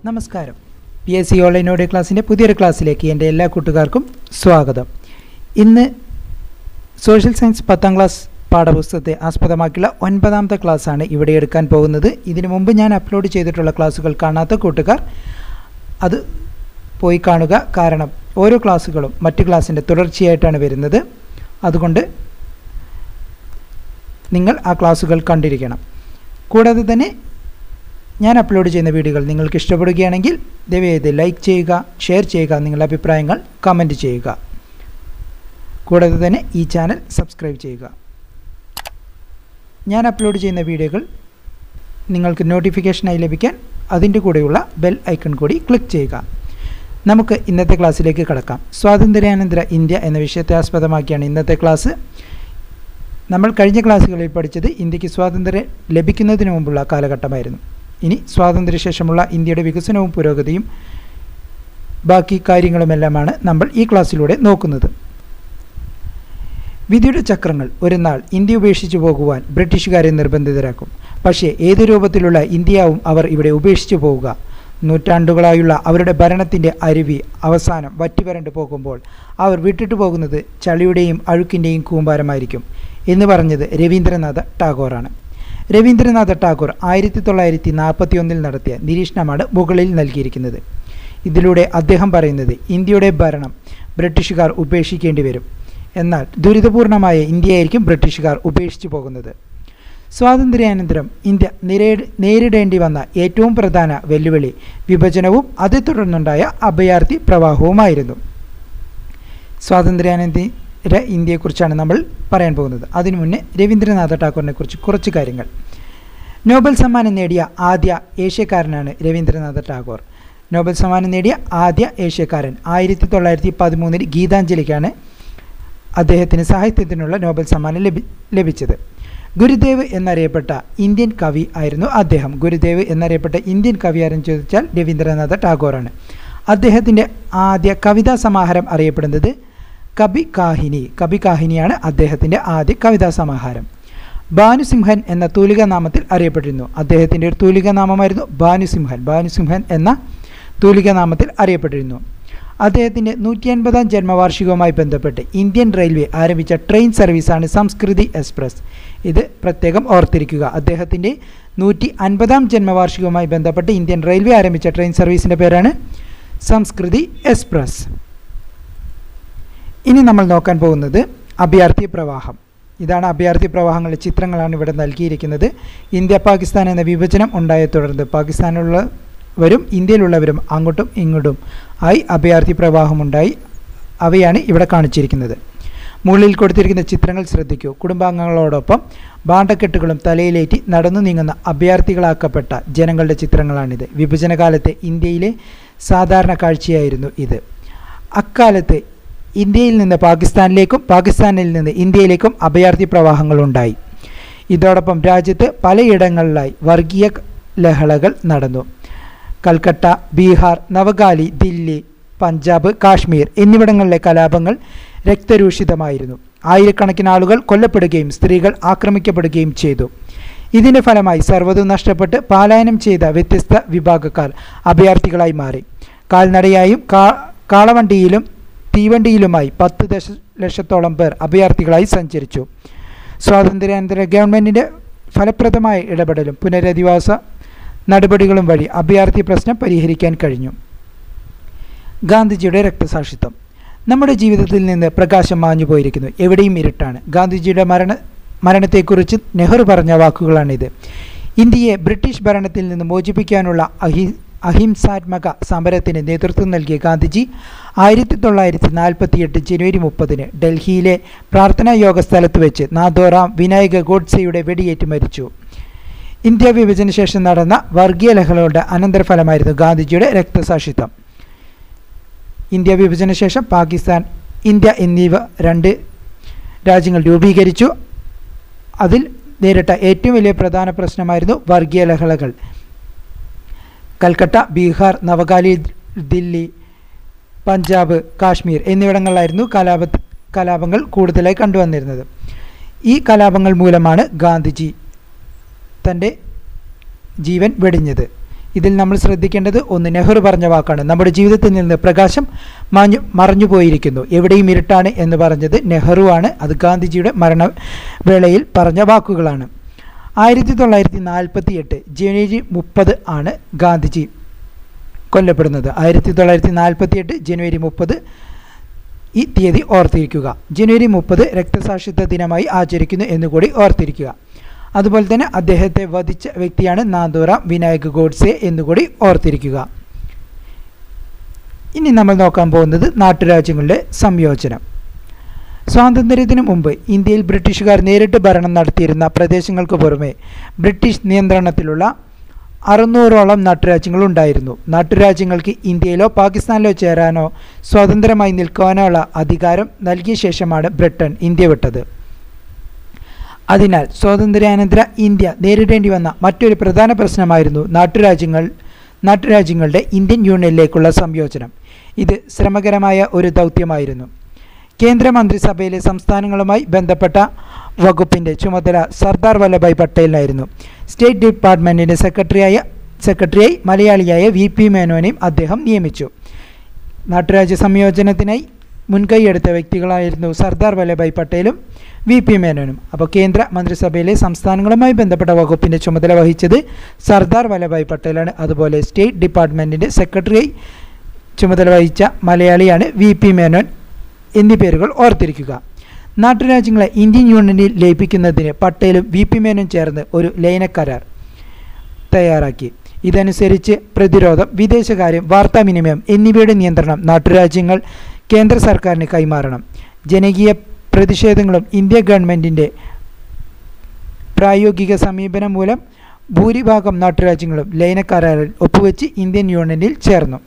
നമസ്കാരം P S C online audio ക്ലാസ്സിൻ്റെ പുതിയൊരു ക്ലാസ്സിലേക്ക് എൻ്റെ എല്ലാ കൂട്ടുകാർക്കും സ്വാഗതം ഇന്ന് സോഷ്യൽ സയൻസ് പത്താം ക്ലാസ് പാഠപുസ്തകത്തെ ആസ്പദമാക്കിയുള്ള ഒൻപതാമത്തെ ക്ലാസ്സാണ് ഇവിടെ എടുക്കാൻ പോകുന്നത് ഇതിനു മുമ്പ് ഞാൻ അപ്ലോഡ് ചെയ്തിട്ടുള്ള ക്ലാസ്സുകൾ കാണാത്ത കൂട്ടുകാർ അത് പോയി കാണുക കാരണം ഓരോ ക്ലാസ്സുകളും മറ്റു ക്ലാസ്സിൻ്റെ തുടർച്ചയായിട്ടാണ് വരുന്നത് അതുകൊണ്ട് നിങ്ങൾ ആ ക്ലാസ്സുകൾ കണ്ടിരിക്കണം കൂടാതെ തന്നെ ഞാൻ അപ്ലോഡ് ചെയ്യുന്ന വീഡിയോകൾ നിങ്ങൾക്ക് ഇഷ്ടപ്പെടുകയാണെങ്കിൽ ദയവേത് ലൈക്ക് ചെയ്യുക ഷെയർ ചെയ്യുക നിങ്ങളുടെ അഭിപ്രായങ്ങൾ കമൻറ്റ് ചെയ്യുക കൂടാതെ തന്നെ ഈ ചാനൽ സബ്സ്ക്രൈബ് ചെയ്യുക ഞാൻ അപ്ലോഡ് ചെയ്യുന്ന വീഡിയോകൾ നിങ്ങൾക്ക് നോട്ടിഫിക്കേഷനായി ലഭിക്കാൻ അതിൻ്റെ കൂടെയുള്ള ബെൽ ഐക്കൺ കൂടി ക്ലിക്ക് ചെയ്യുക നമുക്ക് ഇന്നത്തെ ക്ലാസ്സിലേക്ക് കടക്കാം സ്വാതന്ത്ര്യാനന്തര ഇന്ത്യ എന്ന വിഷയത്തെ ആസ്പദമാക്കിയാണ് ഇന്നത്തെ ക്ലാസ് നമ്മൾ കഴിഞ്ഞ ക്ലാസ്സുകളിൽ പഠിച്ചത് ഇന്ത്യക്ക് സ്വാതന്ത്ര്യം ലഭിക്കുന്നതിന് മുമ്പുള്ള കാലഘട്ടമായിരുന്നു ഇനി സ്വാതന്ത്ര്യശേഷമുള്ള ഇന്ത്യയുടെ വികസനവും പുരോഗതിയും ബാക്കി കാര്യങ്ങളുമെല്ലാമാണ് നമ്മൾ ഈ ക്ലാസ്സിലൂടെ നോക്കുന്നത് വിധിയുടെ ചക്രങ്ങൾ ഒരു നാൾ ഇന്ത്യ ഉപേക്ഷിച്ചു പോകുവാൻ ബ്രിട്ടീഷുകാരെ നിർബന്ധിതരാക്കും പക്ഷേ ഏതു രൂപത്തിലുള്ള ഇന്ത്യയാവും അവർ ഇവിടെ ഉപേക്ഷിച്ചു പോവുക നൂറ്റാണ്ടുകളായുള്ള അവരുടെ ഭരണത്തിൻ്റെ അരുവി അവസാനം വറ്റിവരണ്ടു പോകുമ്പോൾ അവർ വിട്ടിട്ടു പോകുന്നത് ചളിയുടെയും അഴുക്കിൻ്റെയും കൂമ്പാരമായിരിക്കും എന്ന് പറഞ്ഞത് രവീന്ദ്രനാഥ ടാഗോറാണ് രവീന്ദ്രനാഥ ടാഗോർ ആയിരത്തി തൊള്ളായിരത്തി നാൽപ്പത്തി ഒന്നിൽ നടത്തിയ നിരീക്ഷണമാണ് മുകളിൽ നൽകിയിരിക്കുന്നത് ഇതിലൂടെ അദ്ദേഹം പറയുന്നത് ഇന്ത്യയുടെ ഭരണം ബ്രിട്ടീഷുകാർ ഉപേക്ഷിക്കേണ്ടി വരും എന്നാൽ ദുരിതപൂർണമായ ഇന്ത്യയായിരിക്കും ബ്രിട്ടീഷുകാർ ഉപേക്ഷിച്ചു പോകുന്നത് സ്വാതന്ത്ര്യാനന്തരം ഇന്ത്യ നിരേ നേരിടേണ്ടി വന്ന ഏറ്റവും പ്രധാന വെല്ലുവിളി വിഭജനവും അതേ തുടർന്നുണ്ടായ അഭയാർത്ഥി പ്രവാഹവുമായിരുന്നു സ്വാതന്ത്ര്യാനന്തര ഇന്ത്യയെക്കുറിച്ചാണ് നമ്മൾ പറയാൻ പോകുന്നത് അതിനു മുന്നേ രവീന്ദ്രനാഥ ടാഗോറിനെ കുറിച്ച് കുറച്ച് കാര്യങ്ങൾ നോബൽ സമ്മാനം നേടിയ ആദ്യ ഏഷ്യക്കാരനാണ് രവീന്ദ്രനാഥ ടാഗോർ നോബൽ സമ്മാനം നേടിയ ആദ്യ ഏഷ്യക്കാരൻ ആയിരത്തി തൊള്ളായിരത്തി പതിമൂന്നിൽ ഗീതാഞ്ജലിക്കാണ് അദ്ദേഹത്തിന് സാഹിത്യത്തിനുള്ള നോബൽ സമ്മാനം ലഭി ലഭിച്ചത് ഗുരുദേവ് എന്നറിയപ്പെട്ട ഇന്ത്യൻ കവി ആയിരുന്നു അദ്ദേഹം ഗുരുദേവ് എന്നറിയപ്പെട്ട ഇന്ത്യൻ കവി ആരെന്ന് ചോദിച്ചാൽ രവീന്ദ്രനാഥ ടാഗോറാണ് അദ്ദേഹത്തിൻ്റെ ആദ്യ കവിതാ സമാഹാരം അറിയപ്പെടുന്നത് കബി കാഹിനി കബി കാഹിനിയാണ് അദ്ദേഹത്തിൻ്റെ ആദ്യ കവിതാ സമാഹാരം ഭാനുസിംഹൻ എന്ന തൂലിക നാമത്തിൽ അറിയപ്പെട്ടിരുന്നു അദ്ദേഹത്തിൻ്റെ ഒരു തൂലിക നാമമായിരുന്നു ഭാനുസിംഹൻ ഭാനുസിംഹൻ എന്ന തൂലിക നാമത്തിൽ അറിയപ്പെട്ടിരുന്നു അദ്ദേഹത്തിൻ്റെ നൂറ്റി അൻപതാം ജന്മവാർഷികവുമായി ബന്ധപ്പെട്ട് ഇന്ത്യൻ റെയിൽവേ ആരംഭിച്ച ട്രെയിൻ സർവീസാണ് സംസ്കൃതി എക്സ്പ്രസ് ഇത് പ്രത്യേകം ഓർത്തിരിക്കുക അദ്ദേഹത്തിൻ്റെ നൂറ്റി അൻപതാം ജന്മവാർഷികവുമായി ബന്ധപ്പെട്ട് ഇന്ത്യൻ റെയിൽവേ ആരംഭിച്ച ട്രെയിൻ സർവീസിൻ്റെ പേരാണ് സംസ്കൃതി എക്സ്പ്രസ് ഇനി നമ്മൾ നോക്കാൻ പോകുന്നത് അഭയാർത്ഥി പ്രവാഹം ഇതാണ് അഭയാർത്ഥി പ്രവാഹങ്ങളുടെ ചിത്രങ്ങളാണ് ഇവിടെ നൽകിയിരിക്കുന്നത് ഇന്ത്യ പാകിസ്ഥാൻ എന്ന വിഭജനം ഉണ്ടായ തുടർന്ന് പാകിസ്ഥാനിലുള്ളവരും ഇന്ത്യയിലുള്ളവരും അങ്ങോട്ടും ഇങ്ങോട്ടും ആയി അഭയാർത്ഥി പ്രവാഹമുണ്ടായി അവയാണ് ഇവിടെ കാണിച്ചിരിക്കുന്നത് മുകളിൽ കൊടുത്തിരിക്കുന്ന ചിത്രങ്ങൾ ശ്രദ്ധിക്കൂ കുടുംബാംഗങ്ങളോടൊപ്പം ബാണ്ടക്കെട്ടുകളും തലയിലേറ്റി നടന്നു നീങ്ങുന്ന അഭയാർത്ഥികളാക്കപ്പെട്ട ജനങ്ങളുടെ ചിത്രങ്ങളാണിത് വിഭജനകാലത്തെ ഇന്ത്യയിലെ സാധാരണ കാഴ്ചയായിരുന്നു ഇത് അക്കാലത്ത് ഇന്ത്യയിൽ നിന്ന് പാകിസ്ഥാനിലേക്കും പാകിസ്ഥാനിൽ നിന്ന് ഇന്ത്യയിലേക്കും അഭയാർത്ഥി പ്രവാഹങ്ങളുണ്ടായി ഇതോടൊപ്പം രാജ്യത്ത് പലയിടങ്ങളിലായി വർഗീയ ലഹളകൾ നടന്നു കൽക്കട്ട ബീഹാർ നവഗാലി ദില്ലി പഞ്ചാബ് കാശ്മീർ എന്നിവിടങ്ങളിലെ കലാപങ്ങൾ രക്തരൂഷിതമായിരുന്നു ആയിരക്കണക്കിന് ആളുകൾ കൊല്ലപ്പെടുകയും സ്ത്രീകൾ ആക്രമിക്കപ്പെടുകയും ചെയ്തു ഇതിൻ്റെ ഫലമായി സർവ്വതും നഷ്ടപ്പെട്ട് പലായനം ചെയ്ത വ്യത്യസ്ത വിഭാഗക്കാർ അഭയാർത്ഥികളായി മാറി കാൽനടയായും കാ കാളവണ്ടിയിലും തീവണ്ടിയിലുമായി പത്ത് ദശ ലക്ഷത്തോളം പേർ അഭയാർത്ഥികളായി സഞ്ചരിച്ചു സ്വാതന്ത്ര്യാനന്തര ഗവൺമെൻറ്റിൻ്റെ ഫലപ്രദമായ ഇടപെടലും പുനരധിവാസ നടപടികളും വഴി അഭയാർത്ഥി പ്രശ്നം പരിഹരിക്കാൻ കഴിഞ്ഞു ഗാന്ധിജിയുടെ രക്തസാക്ഷിത്വം നമ്മുടെ ജീവിതത്തിൽ നിന്ന് പ്രകാശം മാഞ്ഞു പോയിരിക്കുന്നു എവിടെയും ഇരുട്ടാണ് ഗാന്ധിജിയുടെ മരണ മരണത്തെക്കുറിച്ച് നെഹ്റു പറഞ്ഞ വാക്കുകളാണിത് ഇന്ത്യയെ ബ്രിട്ടീഷ് ഭരണത്തിൽ നിന്ന് മോചിപ്പിക്കാനുള്ള അഹി അഹിംസാത്മക സമരത്തിന് നേതൃത്വം നൽകിയ ഗാന്ധിജി ആയിരത്തി തൊള്ളായിരത്തി നാൽപ്പത്തിയെട്ട് ജനുവരി മുപ്പതിന് ഡൽഹിയിലെ പ്രാർത്ഥനാ യോഗ സ്ഥലത്ത് വെച്ച് നാഥോറാം വിനായക ഗോഡ്സെയുടെ വെടിയേറ്റ് മരിച്ചു ഇന്ത്യ വിഭജന ശേഷം നടന്ന വർഗീയ ലഹളയുടെ അനന്തരഫലമായിരുന്നു ഗാന്ധിജിയുടെ രക്തസാക്ഷിത്വം ഇന്ത്യ വിഭജന ശേഷം പാകിസ്ഥാൻ ഇന്ത്യ എന്നിവ രണ്ട് രാജ്യങ്ങൾ രൂപീകരിച്ചു അതിൽ നേരിട്ട ഏറ്റവും വലിയ പ്രധാന പ്രശ്നമായിരുന്നു വർഗീയ ലഹളകൾ കൽക്കട്ട ബീഹാർ നവഗാലി ദില്ലി പഞ്ചാബ് കാശ്മീർ എന്നിവിടങ്ങളിലായിരുന്നു കലാപ കലാപങ്ങൾ കൂടുതലായി കണ്ടുവന്നിരുന്നത് ഈ കലാപങ്ങൾ മൂലമാണ് ഗാന്ധിജി തൻ്റെ ജീവൻ വെടിഞ്ഞത് ഇതിൽ നമ്മൾ ശ്രദ്ധിക്കേണ്ടത് ഒന്ന് നെഹ്റു പറഞ്ഞ വാക്കാണ് നമ്മുടെ ജീവിതത്തിൽ നിന്ന് പ്രകാശം മാഞ്ഞു മറഞ്ഞു പോയിരിക്കുന്നു എവിടെയും ഇരുട്ടാണ് എന്ന് പറഞ്ഞത് നെഹ്റു ആണ് അത് ഗാന്ധിജിയുടെ മരണവേളയിൽ പറഞ്ഞ വാക്കുകളാണ് ആയിരത്തി തൊള്ളായിരത്തി നാൽപ്പത്തി എട്ട് ജനുവരി മുപ്പത് ആണ് ഗാന്ധിജി കൊല്ലപ്പെടുന്നത് ആയിരത്തി തൊള്ളായിരത്തി നാൽപ്പത്തി എട്ട് ജനുവരി മുപ്പത് ഈ തീയതി ഓർത്തിരിക്കുക ജനുവരി മുപ്പത് രക്തസാക്ഷിത്വ ദിനമായി ആചരിക്കുന്നു എന്നുകൂടി ഓർത്തിരിക്കുക അതുപോലെ തന്നെ അദ്ദേഹത്തെ വധിച്ച വ്യക്തിയാണ് നാന്തൂറാം വിനായക് ഗോഡ്സെ എന്നുകൂടി ഓർത്തിരിക്കുക ഇനി നമ്മൾ നോക്കാൻ പോകുന്നത് നാട്ടുരാജ്യങ്ങളുടെ സംയോജനം സ്വാതന്ത്ര്യത്തിനു മുമ്പ് ഇന്ത്യയിൽ ബ്രിട്ടീഷുകാർ നേരിട്ട് ഭരണം നടത്തിയിരുന്ന പ്രദേശങ്ങൾക്ക് പുറമെ ബ്രിട്ടീഷ് നിയന്ത്രണത്തിലുള്ള അറുന്നൂറോളം നാട്ടുരാജ്യങ്ങൾ ഉണ്ടായിരുന്നു നാട്ടുരാജ്യങ്ങൾക്ക് ഇന്ത്യയിലോ പാകിസ്ഥാനിലോ ചേരാനോ സ്വതന്ത്രമായി നിൽക്കുവാനോ ഉള്ള അധികാരം നൽകിയ ശേഷമാണ് ബ്രിട്ടൻ ഇന്ത്യ വിട്ടത് അതിനാൽ സ്വാതന്ത്ര്യാനന്തര ഇന്ത്യ നേരിടേണ്ടി വന്ന മറ്റൊരു പ്രധാന പ്രശ്നമായിരുന്നു നാട്ടുരാജ്യങ്ങൾ നാട്ടുരാജ്യങ്ങളുടെ ഇന്ത്യൻ യൂണിയനിലേക്കുള്ള സംയോജനം ഇത് ശ്രമകരമായ ഒരു ദൗത്യമായിരുന്നു കേന്ദ്ര മന്ത്രിസഭയിലെ സംസ്ഥാനങ്ങളുമായി ബന്ധപ്പെട്ട വകുപ്പിൻ്റെ ചുമതല സർദാർ വല്ലഭായ് പട്ടേലിനായിരുന്നു സ്റ്റേറ്റ് ഡിപ്പാർട്ട്മെൻറ്റിൻ്റെ സെക്രട്ടറിയായ സെക്രട്ടറിയായി മലയാളിയായ വി പി മേനോനെയും അദ്ദേഹം നിയമിച്ചു നാട്ടുരാജ്യ സംയോജനത്തിനായി മുൻകൈയെടുത്ത വ്യക്തികളായിരുന്നു സർദാർ വല്ലഭായ് പട്ടേലും വി പി മേനോനും അപ്പോൾ കേന്ദ്ര മന്ത്രിസഭയിലെ സംസ്ഥാനങ്ങളുമായി ബന്ധപ്പെട്ട വകുപ്പിൻ്റെ ചുമതല വഹിച്ചത് സർദാർ വല്ലഭായ് പട്ടേലാണ് അതുപോലെ സ്റ്റേറ്റ് ഡിപ്പാർട്ട്മെൻറ്റിൻ്റെ സെക്രട്ടറിയായി ചുമതല വഹിച്ച മലയാളിയാണ് വി പി മേനോൻ എന്നീ പേരുകൾ ഓർത്തിരിക്കുക നാട്ടുരാജ്യങ്ങളെ ഇന്ത്യൻ യൂണിയനിൽ ലയിപ്പിക്കുന്നതിന് പട്ടേലും വി പി മേനും ചേർന്ന് ഒരു ലയനക്കരാർ തയ്യാറാക്കി ഇതനുസരിച്ച് പ്രതിരോധം വിദേശകാര്യം വാർത്താവിനിമയം എന്നിവയുടെ നിയന്ത്രണം നാട്ടുരാജ്യങ്ങൾ കേന്ദ്ര സർക്കാരിന് കൈമാറണം ജനകീയ പ്രതിഷേധങ്ങളും ഇന്ത്യ ഗവൺമെൻറ്റിൻ്റെ പ്രായോഗിക സമീപനം മൂലം ഭൂരിഭാഗം നാട്ടുരാജ്യങ്ങളും ലയനക്കരാറിൽ ഒപ്പുവെച്ച് ഇന്ത്യൻ യൂണിയനിൽ ചേർന്നു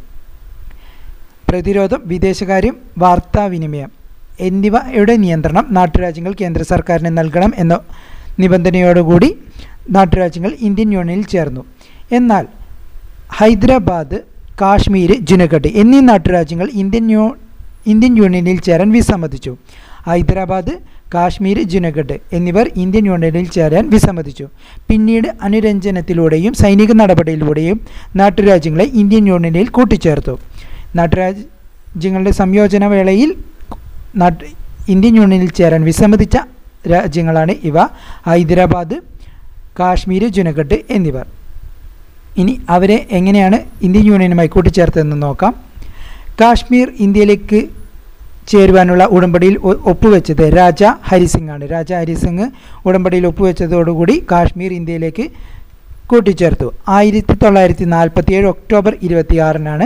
പ്രതിരോധം വിദേശകാര്യം വാർത്താവിനിമയം എന്നിവയുടെ നിയന്ത്രണം നാട്ടുരാജ്യങ്ങൾ കേന്ദ്ര സർക്കാരിന് നൽകണം എന്ന നിബന്ധനയോടുകൂടി നാട്ടുരാജ്യങ്ങൾ ഇന്ത്യൻ യൂണിയനിൽ ചേർന്നു എന്നാൽ ഹൈദരാബാദ് കാശ്മീർ ജുനഗഡ് എന്നീ നാട്ടുരാജ്യങ്ങൾ ഇന്ത്യൻ യൂ ഇന്ത്യൻ യൂണിയനിൽ ചേരാൻ വിസമ്മതിച്ചു ഹൈദരാബാദ് കാശ്മീർ ജുനഗഡ് എന്നിവർ ഇന്ത്യൻ യൂണിയനിൽ ചേരാൻ വിസമ്മതിച്ചു പിന്നീട് അനുരഞ്ജനത്തിലൂടെയും സൈനിക നടപടിയിലൂടെയും നാട്ടുരാജ്യങ്ങളെ ഇന്ത്യൻ യൂണിയനിൽ കൂട്ടിച്ചേർത്തു നാട്ടുരാജ്യങ്ങളുടെ സംയോജന വേളയിൽ നാട്ട് ഇന്ത്യൻ യൂണിയനിൽ ചേരാൻ വിസമ്മതിച്ച രാജ്യങ്ങളാണ് ഇവ ഹൈദരാബാദ് കാശ്മീർ ജുനഗഡ് എന്നിവർ ഇനി അവരെ എങ്ങനെയാണ് ഇന്ത്യൻ യൂണിയനുമായി കൂട്ടിച്ചേർത്തതെന്ന് നോക്കാം കാശ്മീർ ഇന്ത്യയിലേക്ക് ചേരുവാനുള്ള ഉടമ്പടിയിൽ ഒ- ഒപ്പുവെച്ചത് രാജ ഹരിസിംഗ് ആണ് രാജ ഹരിസിംഗ് ഉടമ്പടിയിൽ ഒപ്പുവെച്ചതോടുകൂടി കാശ്മീർ ഇന്ത്യയിലേക്ക് കൂട്ടിച്ചേർത്തു ആയിരത്തി തൊള്ളായിരത്തി നാൽപ്പത്തി ഏഴ് ഒക്ടോബർ ഇരുപത്തിയാറിനാണ്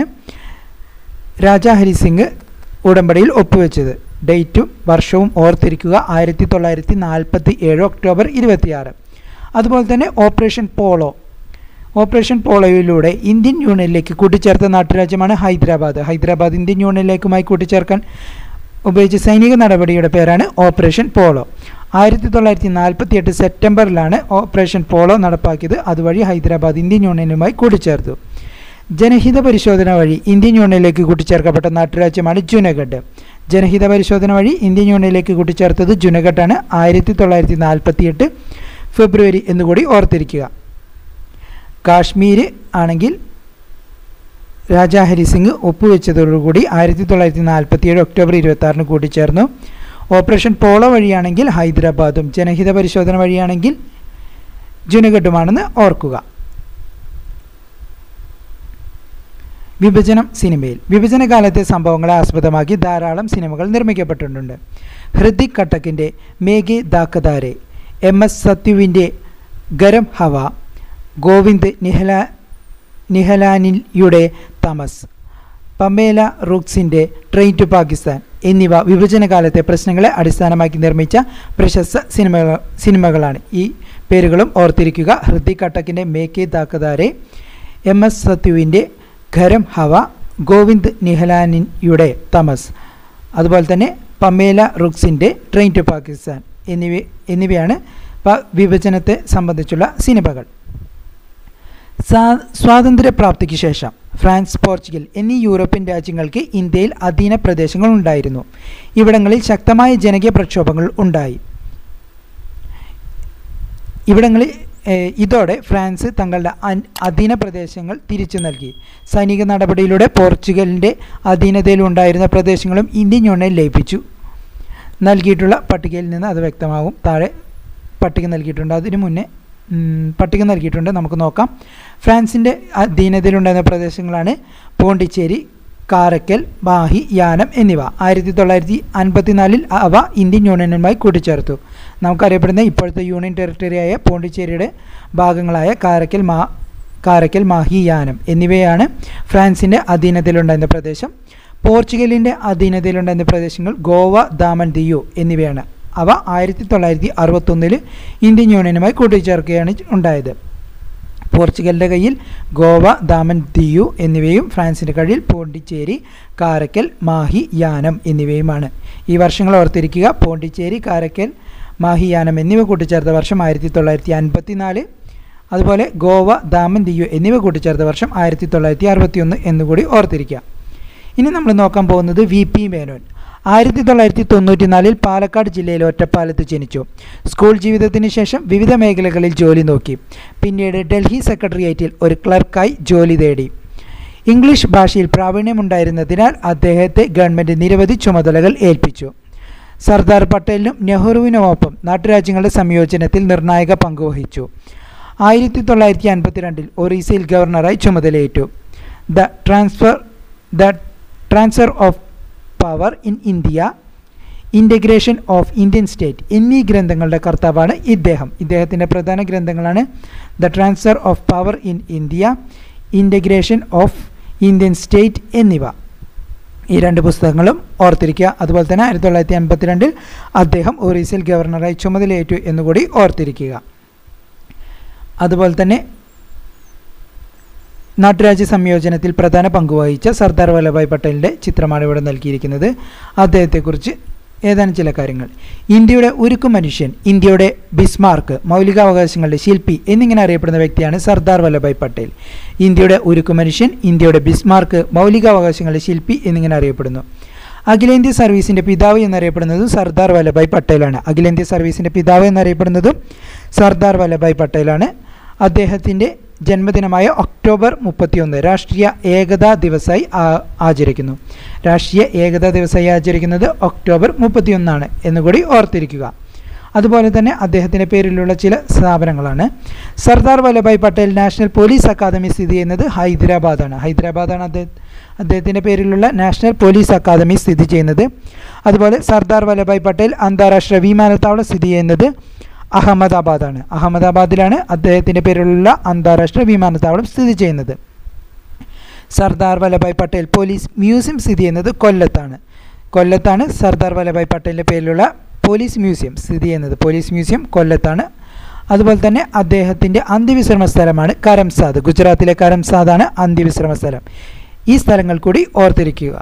രാജ ഹരിസിംഗ് ഉടമ്പടിയിൽ ഒപ്പുവെച്ചത് ഡേറ്റും വർഷവും ഓർത്തിരിക്കുക ആയിരത്തി തൊള്ളായിരത്തി നാൽപ്പത്തി ഏഴ് ഒക്ടോബർ ഇരുപത്തിയാറ് അതുപോലെ തന്നെ ഓപ്പറേഷൻ പോളോ ഓപ്പറേഷൻ പോളോയിലൂടെ ഇന്ത്യൻ യൂണിയനിലേക്ക് കൂട്ടിച്ചേർത്ത നാട്ടുരാജ്യമാണ് ഹൈദരാബാദ് ഹൈദരാബാദ് ഇന്ത്യൻ യൂണിയനിലേക്കുമായി കൂട്ടിച്ചേർക്കാൻ ഉപയോഗിച്ച സൈനിക നടപടിയുടെ പേരാണ് ഓപ്പറേഷൻ പോളോ ആയിരത്തി തൊള്ളായിരത്തി നാൽപ്പത്തി എട്ട് സെപ്റ്റംബറിലാണ് ഓപ്പറേഷൻ പോളോ നടപ്പാക്കിയത് അതുവഴി ഹൈദരാബാദ് ഇന്ത്യൻ യൂണിയനുമായി കൂട്ടിച്ചേർത്തു ജനഹിത പരിശോധന വഴി ഇന്ത്യൻ യൂണിയനിലേക്ക് കൂട്ടിച്ചേർക്കപ്പെട്ട നാട്ടുരാജ്യമാണ് ജുനഗഡ് ജനഹിത പരിശോധന വഴി ഇന്ത്യൻ യൂണിയനിലേക്ക് കൂട്ടിച്ചേർത്തത് ജുനഗഡാണ് ആയിരത്തി തൊള്ളായിരത്തി നാൽപ്പത്തി എട്ട് ഫെബ്രുവരി എന്നുകൂടി ഓർത്തിരിക്കുക കാശ്മീർ ആണെങ്കിൽ രാജാ ഹരിസിംഗ് ഒപ്പുവെച്ചതോടുകൂടി ആയിരത്തി തൊള്ളായിരത്തി നാൽപ്പത്തി ഏഴ് ഒക്ടോബർ ഇരുപത്തി ആറിന് കൂട്ടിച്ചേർന്നു ഓപ്പറേഷൻ പോളോ വഴിയാണെങ്കിൽ ഹൈദരാബാദും ജനഹിത പരിശോധന വഴിയാണെങ്കിൽ ജുനഗഡുമാണെന്ന് ഓർക്കുക വിഭജനം സിനിമയിൽ വിഭജന കാലത്തെ സംഭവങ്ങളെ ആസ്പദമാക്കി ധാരാളം സിനിമകൾ നിർമ്മിക്കപ്പെട്ടിട്ടുണ്ട് ഹൃതിക് കട്ടക്കിൻ്റെ മേഘെ ദാക്കദാരെ എം എസ് സത്യുവിൻ്റെ ഗരം ഹവ ഗോവിന്ദ് നിഹല നിഹലാനിയുടെ തമസ് പമേല റൂക്സിൻ്റെ ട്രെയിൻ ടു പാകിസ്ഥാൻ എന്നിവ വിഭജനകാലത്തെ പ്രശ്നങ്ങളെ അടിസ്ഥാനമാക്കി നിർമ്മിച്ച പ്രശസ്ത സിനിമകൾ സിനിമകളാണ് ഈ പേരുകളും ഓർത്തിരിക്കുക ഹൃതിക് കട്ടക്കിൻ്റെ മേക്കെ താക്കദാരെ എം എസ് സത്യുവിൻ്റെ ഖരം ഹവ ഗോവിന്ദ് നിഹലാനിയുടെ തമസ് അതുപോലെ തന്നെ പമേല റുക്സിൻ്റെ ട്രെയിൻ ടു പാകിസ്ഥാൻ എന്നിവ എന്നിവയാണ് പ- വിഭജനത്തെ സംബന്ധിച്ചുള്ള സിനിമകൾ സാ- സ്വാതന്ത്ര്യപ്രാപ്തിക്ക് ശേഷം ഫ്രാൻസ് പോർച്ചുഗൽ എന്നീ യൂറോപ്യൻ രാജ്യങ്ങൾക്ക് ഇന്ത്യയിൽ അധീന പ്രദേശങ്ങൾ ഉണ്ടായിരുന്നു ഇവിടങ്ങളിൽ ശക്തമായ ജനകീയ പ്രക്ഷോഭങ്ങൾ ഉണ്ടായി ഇവിടങ്ങളിൽ ഏഹ്, ഇതോടെ ഫ്രാൻസ് തങ്ങളുടെ അൻ- അധീന പ്രദേശങ്ങൾ തിരിച്ചു നൽകി സൈനിക നടപടിയിലൂടെ പോർച്ചുഗലിൻ്റെ അധീനതയിലുണ്ടായിരുന്ന പ്രദേശങ്ങളും ഇന്ത്യൻ യൂണിയൻ ലയിപ്പിച്ചു നൽകിയിട്ടുള്ള പട്ടികയിൽ നിന്ന് അത് വ്യക്തമാകും താഴെ പട്ടിക നൽകിയിട്ടുണ്ട് അതിനു മുന്നേ ഉം, പട്ടിക നൽകിയിട്ടുണ്ട് നമുക്ക് നോക്കാം ഫ്രാൻസിൻ്റെ അധീനതയിലുണ്ടായിരുന്ന പ്രദേശങ്ങളാണ് പോണ്ടിച്ചേരി കാരക്കൽ മാഹി യാനം എന്നിവ ആയിരത്തി തൊള്ളായിരത്തി അൻപത്തിനാലിൽ അവ ഇന്ത്യൻ യൂണിയനുമായി കൂട്ടിച്ചേർത്തു നമുക്കറിയപ്പെടുന്ന ഇപ്പോഴത്തെ യൂണിയൻ ടെറിട്ടറിയായ പോണ്ടിച്ചേരിയുടെ ഭാഗങ്ങളായ കാരക്കൽ മാ കാരക്കൽ മാഹി യാനം എന്നിവയാണ് ഫ്രാൻസിൻ്റെ അധീനതയിലുണ്ടായിരുന്ന പ്രദേശം പോർച്ചുഗലിൻ്റെ അധീനതയിലുണ്ടായിരുന്ന പ്രദേശങ്ങൾ ഗോവ ദാമൻ ദിയു എന്നിവയാണ് അവ ആയിരത്തി തൊള്ളായിരത്തി അറുപത്തൊന്നിൽ ഇന്ത്യൻ യൂണിയനുമായി കൂട്ടിച്ചേർക്കുകയാണ് ഉണ്ടായത് പോർച്ചുഗലിൻ്റെ കയ്യിൽ ഗോവ ദാമൻ ദിയു എന്നിവയും ഫ്രാൻസിൻ്റെ കയ്യിൽ പോണ്ടിച്ചേരി കാരക്കൽ മാഹി യാനം എന്നിവയുമാണ് ഈ വർഷങ്ങൾ ഓർത്തിരിക്കുക പോണ്ടിച്ചേരി കാരക്കൽ മാഹി യാനം എന്നിവ കൂട്ടിച്ചേർത്ത വർഷം ആയിരത്തി തൊള്ളായിരത്തി അൻപത്തി നാല് അതുപോലെ ഗോവ ദാമൻ ദിയു എന്നിവ കൂട്ടിച്ചേർത്ത വർഷം ആയിരത്തി തൊള്ളായിരത്തി അറുപത്തി ഒന്ന് എന്നുകൂടി ഓർത്തിരിക്കുക ഇനി നമ്മൾ നോക്കാൻ പോകുന്നത് വി പി മേനോൻ ആയിരത്തി തൊള്ളായിരത്തി തൊണ്ണൂറ്റി നാലിൽ പാലക്കാട് ജില്ലയിലെ ഒറ്റപ്പാലത്ത് ജനിച്ചു സ്കൂൾ ജീവിതത്തിന് ശേഷം വിവിധ മേഖലകളിൽ ജോലി നോക്കി പിന്നീട് ഡൽഹി സെക്രട്ടേറിയറ്റിൽ ഒരു ക്ലർക്കായി ജോലി തേടി ഇംഗ്ലീഷ് ഭാഷയിൽ പ്രാവീണ്യമുണ്ടായിരുന്നതിനാൽ അദ്ദേഹത്തെ ഗവൺമെൻറ് നിരവധി ചുമതലകൾ ഏൽപ്പിച്ചു സർദാർ പട്ടേലിനും നെഹ്റുവിനുമൊപ്പം നാട്ടുരാജ്യങ്ങളുടെ സംയോജനത്തിൽ നിർണായക പങ്കുവഹിച്ചു ആയിരത്തി തൊള്ളായിരത്തി അൻപത്തിരണ്ടിൽ ഒറീസയിൽ ഗവർണറായി ചുമതലയേറ്റു the transfer the transfer of power in India integration of Indian state എന്നീ ഗ്രന്ഥങ്ങളുടെ കർത്താവാണ് ഇദ്ദേഹം ഇദ്ദേഹത്തിൻ്റെ പ്രധാന ഗ്രന്ഥങ്ങളാണ് the transfer of power in India integration of Indian state എന്നിവ ഈ രണ്ട് പുസ്തകങ്ങളും ഓർത്തിരിക്കുക അതുപോലെ തന്നെ ആയിരത്തി തൊള്ളായിരത്തി അൻപത്തിരണ്ടിൽ അദ്ദേഹം ഒറീസയിൽ ഗവർണറായി ചുമതലയേറ്റു എന്നുകൂടി ഓർത്തിരിക്കുക അതുപോലെ തന്നെ നാട്ടുരാജ്യ സംയോജനത്തിൽ പ്രധാന പങ്കുവഹിച്ച സർദാർ വല്ലഭായ് പട്ടേലിൻ്റെ ചിത്രമാണ് ഇവിടെ നൽകിയിരിക്കുന്നത് അദ്ദേഹത്തെക്കുറിച്ച് ഏതാനും ചില കാര്യങ്ങൾ ഇന്ത്യയുടെ ഉരുക്കു മനുഷ്യൻ ഇന്ത്യയുടെ ബിസ്മാർക്ക് മൗലികാവകാശങ്ങളുടെ ശില്പി എന്നിങ്ങനെ അറിയപ്പെടുന്ന വ്യക്തിയാണ് സർദാർ വല്ലഭായ് പട്ടേൽ ഇന്ത്യയുടെ ഉരുക്കു മനുഷ്യൻ ഇന്ത്യയുടെ ബിസ്മാർക്ക് മൗലികാവകാശങ്ങളുടെ ശില്പി എന്നിങ്ങനെ അറിയപ്പെടുന്നു അഖിലേന്ത്യാ സർവീസിൻ്റെ പിതാവ് എന്നറിയപ്പെടുന്നതും സർദാർ വല്ലഭായ് പട്ടേലാണ് അഖിലേന്ത്യാ സർവീസിൻ്റെ പിതാവ് എന്നറിയപ്പെടുന്നതും സർദാർ വല്ലഭായ് പട്ടേലാണ് അദ്ദേഹത്തിൻ്റെ ജന്മദിനമായ ഒക്ടോബർ മുപ്പത്തിയൊന്ന് രാഷ്ട്രീയ ഏകതാ ദിവസമായി ആ- ആചരിക്കുന്നു രാഷ്ട്രീയ ഏകതാ ദിവസമായി ആചരിക്കുന്നത് ഒക്ടോബർ മുപ്പത്തിയൊന്നാണ് എന്നുകൂടി ഓർത്തിരിക്കുക അതുപോലെ തന്നെ അദ്ദേഹത്തിൻ്റെ പേരിലുള്ള ചില സ്ഥാപനങ്ങളാണ് Sardar Vallabhbhai Patel national police academy സ്ഥിതി ചെയ്യുന്നത് ഹൈദരാബാദാണ് ഹൈദരാബാദാണ് അദ്ദേഹം അദ്ദേഹത്തിൻ്റെ പേരിലുള്ള നാഷണൽ പോലീസ് അക്കാദമി സ്ഥിതി ചെയ്യുന്നത് അതുപോലെ സർദാർ വല്ലഭായ് പട്ടേൽ അന്താരാഷ്ട്ര വിമാനത്താവളം സ്ഥിതി ചെയ്യുന്നത് അഹമ്മദാബാദാണ് അഹമ്മദാബാദിലാണ് അദ്ദേഹത്തിൻ്റെ പേരിലുള്ള അന്താരാഷ്ട്ര വിമാനത്താവളം സ്ഥിതി ചെയ്യുന്നത് സർദാർ വല്ലഭായ് പട്ടേൽ പോലീസ് മ്യൂസിയം സ്ഥിതി ചെയ്യുന്നത് കൊല്ലത്താണ് കൊല്ലത്താണ് സർദാർ വല്ലഭായ് പട്ടേലിൻ്റെ പേരിലുള്ള പോലീസ് മ്യൂസിയം സ്ഥിതി ചെയ്യുന്നത് പോലീസ് മ്യൂസിയം കൊല്ലത്താണ് അതുപോലെ തന്നെ അദ്ദേഹത്തിൻ്റെ അന്ത്യവിശ്രമ സ്ഥലമാണ് കരംസാദ് ഗുജറാത്തിലെ കരംസാദാണ് അന്ത്യവിശ്രമ സ്ഥലം ഈ സ്ഥലങ്ങൾ കൂടി ഓർത്തിരിക്കുക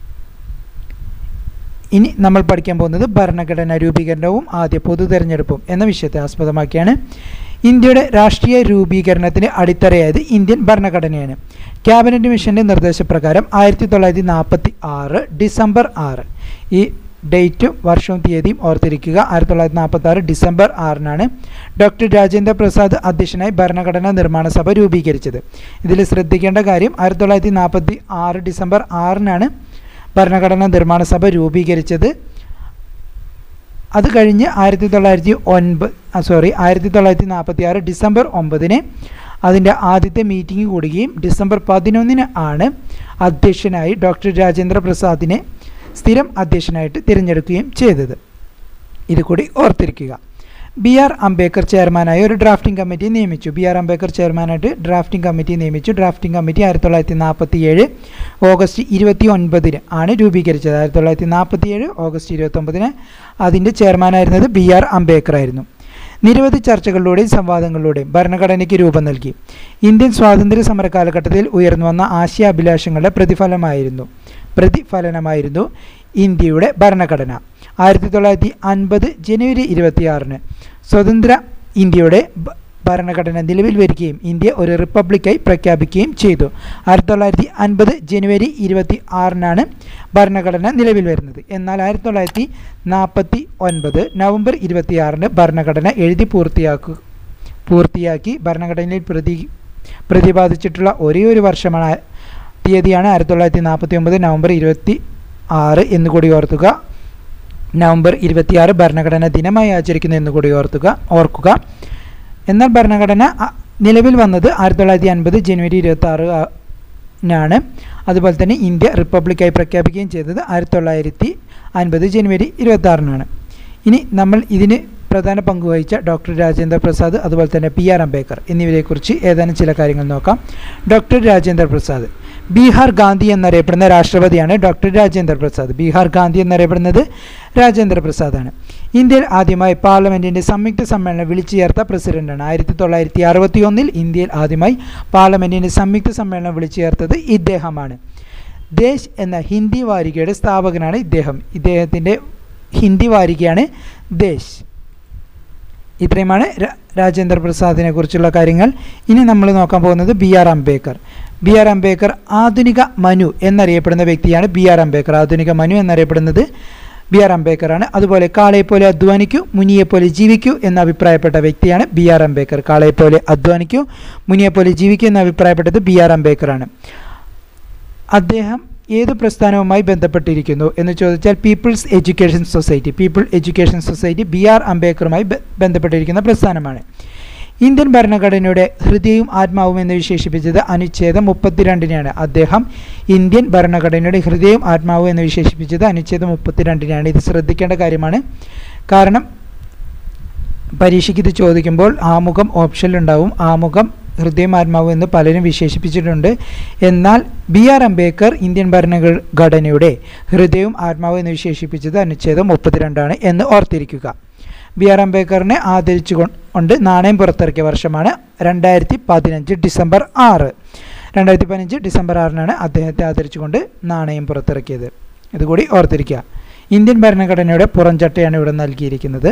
ഇനി നമ്മൾ പഠിക്കാൻ പോകുന്നത് ഭരണഘടനാ രൂപീകരണവും ആദ്യ പൊതു തെരഞ്ഞെടുപ്പും എന്ന വിഷയത്തെ ആസ്പദമാക്കിയാണ് ഇന്ത്യയുടെ രാഷ്ട്രീയ രൂപീകരണത്തിന് അടിത്തറയായത് ഇന്ത്യൻ ഭരണഘടനയാണ് ക്യാബിനറ്റ് മിഷന്റെ നിർദ്ദേശപ്രകാരം ആയിരത്തി തൊള്ളായിരത്തി നാൽപ്പത്തി ആറ് ഡിസംബർ ആറ് ഈ ഡേറ്റും വർഷവും തീയതിയും ഓർത്തിരിക്കുക ആയിരത്തി തൊള്ളായിരത്തി നാൽപ്പത്തി ആറ് ഡിസംബർ ആറിനാണ് ഡോക്ടർ രാജേന്ദ്ര പ്രസാദ് അധ്യക്ഷനായി ഭരണഘടനാ നിർമ്മാണ സഭ രൂപീകരിച്ചത് ഇതിൽ ശ്രദ്ധിക്കേണ്ട കാര്യം ആയിരത്തി തൊള്ളായിരത്തി നാൽപ്പത്തി ആറ് ഡിസംബർ ആറിനാണ് ഭരണഘടനാ നിർമ്മാണ സഭ രൂപീകരിച്ചത് അത് കഴിഞ്ഞ് ആയിരത്തി തൊള്ളായിരത്തി ഒൻപത് സോറി ആയിരത്തി തൊള്ളായിരത്തി നാൽപ്പത്തി ആറ് ഡിസംബർ ഒമ്പതിന് അതിൻ്റെ ആദ്യത്തെ മീറ്റിംഗ് കൂടുകയും ഡിസംബർ പതിനൊന്നിന് ആണ് അധ്യക്ഷനായി ഡോക്ടർ രാജേന്ദ്ര പ്രസാദിനെ സ്ഥിരം അധ്യക്ഷനായിട്ട് തിരഞ്ഞെടുക്കുകയും ചെയ്തത് ഇത് കൂടി ഓർത്തിരിക്കുക ബി ആർ അംബേദ്കർ ചെയർമാനായി ഒരു ഡ്രാഫ്റ്റിംഗ് കമ്മിറ്റി നിയമിച്ചു ബി ആർ അംബേദ്കർ ചെയർമാനായിട്ട് ഡ്രാഫ്റ്റിംഗ് കമ്മിറ്റി നിയമിച്ചു ഡ്രാഫ്റ്റിംഗ് കമ്മിറ്റി ആയിരത്തി തൊള്ളായിരത്തി നാൽപ്പത്തി ഏഴ് ഓഗസ്റ്റ് ഇരുപത്തി ഒൻപതിന് ആണ് രൂപീകരിച്ചത് ആയിരത്തി തൊള്ളായിരത്തി നാൽപ്പത്തി ഏഴ് ഓഗസ്റ്റ് ഇരുപത്തൊമ്പതിന് അതിൻ്റെ ചെയർമാനായിരുന്നത് ബി ആർ അംബേദ്കർ ആയിരുന്നു നിരവധി ചർച്ചകളിലൂടെയും സംവാദങ്ങളിലൂടെയും ഭരണഘടനയ്ക്ക് രൂപം നൽകി ഇന്ത്യൻ സ്വാതന്ത്ര്യ സമര കാലഘട്ടത്തിൽ ഉയർന്നു വന്ന ആശയാഭിലാഷങ്ങളുടെ പ്രതിഫലമായിരുന്നു പ്രതിഫലനമായിരുന്നു ഇന്ത്യയുടെ ഭരണഘടന ആയിരത്തി തൊള്ളായിരത്തി അൻപത് ജനുവരി ഇരുപത്തിയാറിന് സ്വതന്ത്ര ഇന്ത്യയുടെ ഭ- ഭരണഘടന നിലവിൽ വരികയും ഇന്ത്യ ഒരു റിപ്പബ്ലിക്കായി പ്രഖ്യാപിക്കുകയും ചെയ്തു ആയിരത്തി തൊള്ളായിരത്തി അൻപത് ജനുവരി ഇരുപത്തി ആറിനാണ് ഭരണഘടന നിലവിൽ വരുന്നത് എന്നാൽ ആയിരത്തി തൊള്ളായിരത്തി നാൽപ്പത്തി ഒൻപത് നവംബർ ഇരുപത്തിയാറിന് ഭരണഘടന എഴുതി പൂർത്തിയാക്കു പൂർത്തിയാക്കി ഭരണഘടനയിൽ പ്രതി പ്രതിപാദിച്ചിട്ടുള്ള ഒരേ ഒരു വർഷമാണ് ആ- തീയതിയാണ് ആയിരത്തി തൊള്ളായിരത്തി നാൽപ്പത്തി ഒമ്പത് നവംബർ ഇരുപത്തി ആറ് എന്നുകൂടി ഓർത്തുക നവംബർ ഇരുപത്തിയാറ് ഭരണഘടനാ ദിനമായി ആചരിക്കുന്നു എന്നുകൂടി ഓർത്തുക ഓർക്കുക എന്നാൽ ഭരണഘടന അ, നിലവിൽ വന്നത് ആയിരത്തി തൊള്ളായിരത്തി അൻപത് ജനുവരി ഇരുപത്തി ആറ് നാണ് അതുപോലെ തന്നെ ഇന്ത്യ റിപ്പബ്ലിക്കായി പ്രഖ്യാപിക്കുകയും ചെയ്തത് ആയിരത്തി തൊള്ളായിരത്തി അൻപത് ജനുവരി ഇരുപത്തി ആറിനാണ് ഇനി നമ്മൾ ഇതിന് പ്രധാന പങ്ക് വഹിച്ച ഡോക്ടർ രാജേന്ദ്ര പ്രസാദ് അതുപോലെ തന്നെ പി ആർ അംബേദ്കർ എന്നിവരെക്കുറിച്ച് ഏതാനും ചില കാര്യങ്ങൾ നോക്കാം ഡോക്ടർ രാജേന്ദ്ര പ്രസാദ് ബീഹാർ ഗാന്ധി എന്നറിയപ്പെടുന്ന രാഷ്ട്രപതിയാണ് ഡോക്ടർ രാജേന്ദ്ര പ്രസാദ് ബീഹാർ ഗാന്ധി എന്നറിയപ്പെടുന്നത് രാജേന്ദ്ര പ്രസാദാണ് ഇന്ത്യയിൽ ആദ്യമായി പാർലമെന്റിന്റെ സംയുക്ത സമ്മേളനം വിളിച്ചു ചേർത്ത പ്രസിഡന്റാണ് ആയിരത്തി തൊള്ളായിരത്തി അറുപത്തി ഒന്നിൽ ഇന്ത്യയിൽ ആദ്യമായി പാർലമെന്റിന്റെ സംയുക്ത സമ്മേളനം വിളിച്ചു ചേർത്തത് ഇദ്ദേഹമാണ് ദേശ് എന്ന ഹിന്ദി വാരികയുടെ സ്ഥാപകനാണ് ഇദ്ദേഹം ഇദ്ദേഹത്തിൻ്റെ ഹിന്ദി വാരികയാണ് ദേശ് ഇത്രയുമാണ് രാ- രാജേന്ദ്ര പ്രസാദിനെ കുറിച്ചുള്ള കാര്യങ്ങൾ ഇനി നമ്മൾ നോക്കാൻ പോകുന്നത് B R Ambedkar B R Ambedkar ആധുനിക മനു എന്നറിയപ്പെടുന്ന വ്യക്തിയാണ് ബി ആർ അംബേദ്കർ ആധുനിക മനു എന്നറിയപ്പെടുന്നത് ബി ആർ അംബേദ്കർ ആണ് അതുപോലെ കാളയെപ്പോലെ അധ്വാനിക്കൂ മുനിയെപ്പോലെ ജീവിക്കൂ എന്ന് അഭിപ്രായപ്പെട്ട വ്യക്തിയാണ് ബി ആർ അംബേദ്കർ കാളയെപ്പോലെ അധ്വാനിക്കൂ മുനിയെപ്പോലെ ജീവിക്കൂ എന്ന് അഭിപ്രായപ്പെട്ടത് ബി ആർ അംബേദ്കർ ആണ് അദ്ദേഹം ഏത് പ്രസ്ഥാനവുമായി ബന്ധപ്പെട്ടിരിക്കുന്നു എന്ന് ചോദിച്ചാൽ people's education society people education society B R അംബേദ്കറുമായി ബ- ബന്ധപ്പെട്ടിരിക്കുന്ന പ്രസ്ഥാനമാണ് ഇന്ത്യൻ ഭരണഘടനയുടെ ഹൃദയവും ആത്മാവും എന്ന് വിശേഷിപ്പിച്ചത് അനുച്ഛേദം മുപ്പത്തിരണ്ടിനെയാണ് അദ്ദേഹം ഇന്ത്യൻ ഭരണഘടനയുടെ ഹൃദയവും ആത്മാവും എന്ന് വിശേഷിപ്പിച്ചത് അനുച്ഛേദം മുപ്പത്തിരണ്ടിനെയാണ് ഇത് ശ്രദ്ധിക്കേണ്ട കാര്യമാണ് കാരണം പരീക്ഷയ്ക്ക് ഇത് ചോദിക്കുമ്പോൾ ആമുഖം ഓപ്ഷനിലുണ്ടാവും ആമുഖം ഹൃദയം ആത്മാവ് എന്ന് പലരും വിശേഷിപ്പിച്ചിട്ടുണ്ട് എന്നാൽ ബി ആർ അംബേദ്കർ ഇന്ത്യൻ ഭരണഘടനയുടെ ഹൃദയവും ആത്മാവ് എന്ന് വിശേഷിപ്പിച്ചത് അനുച്ഛേദം മുപ്പത്തിരണ്ടാണ് എന്ന് ഓർത്തിരിക്കുക ബി ആർ അംബേദ്കറിനെ ആദരിച്ചു കൊണ്ട് നാണയം പുറത്തിറക്കിയ വർഷമാണ് രണ്ടായിരത്തി പതിനഞ്ച് ഡിസംബർ ആറ് രണ്ടായിരത്തി പതിനഞ്ച് ഡിസംബർ ആറിനാണ് അദ്ദേഹത്തെ ആദരിച്ചുകൊണ്ട് നാണയം പുറത്തിറക്കിയത് ഇതുകൂടി ഓർത്തിരിക്കുക ഇന്ത്യൻ ഭരണഘടനയുടെ പുറംചട്ടയാണ് ഇവിടെ നൽകിയിരിക്കുന്നത്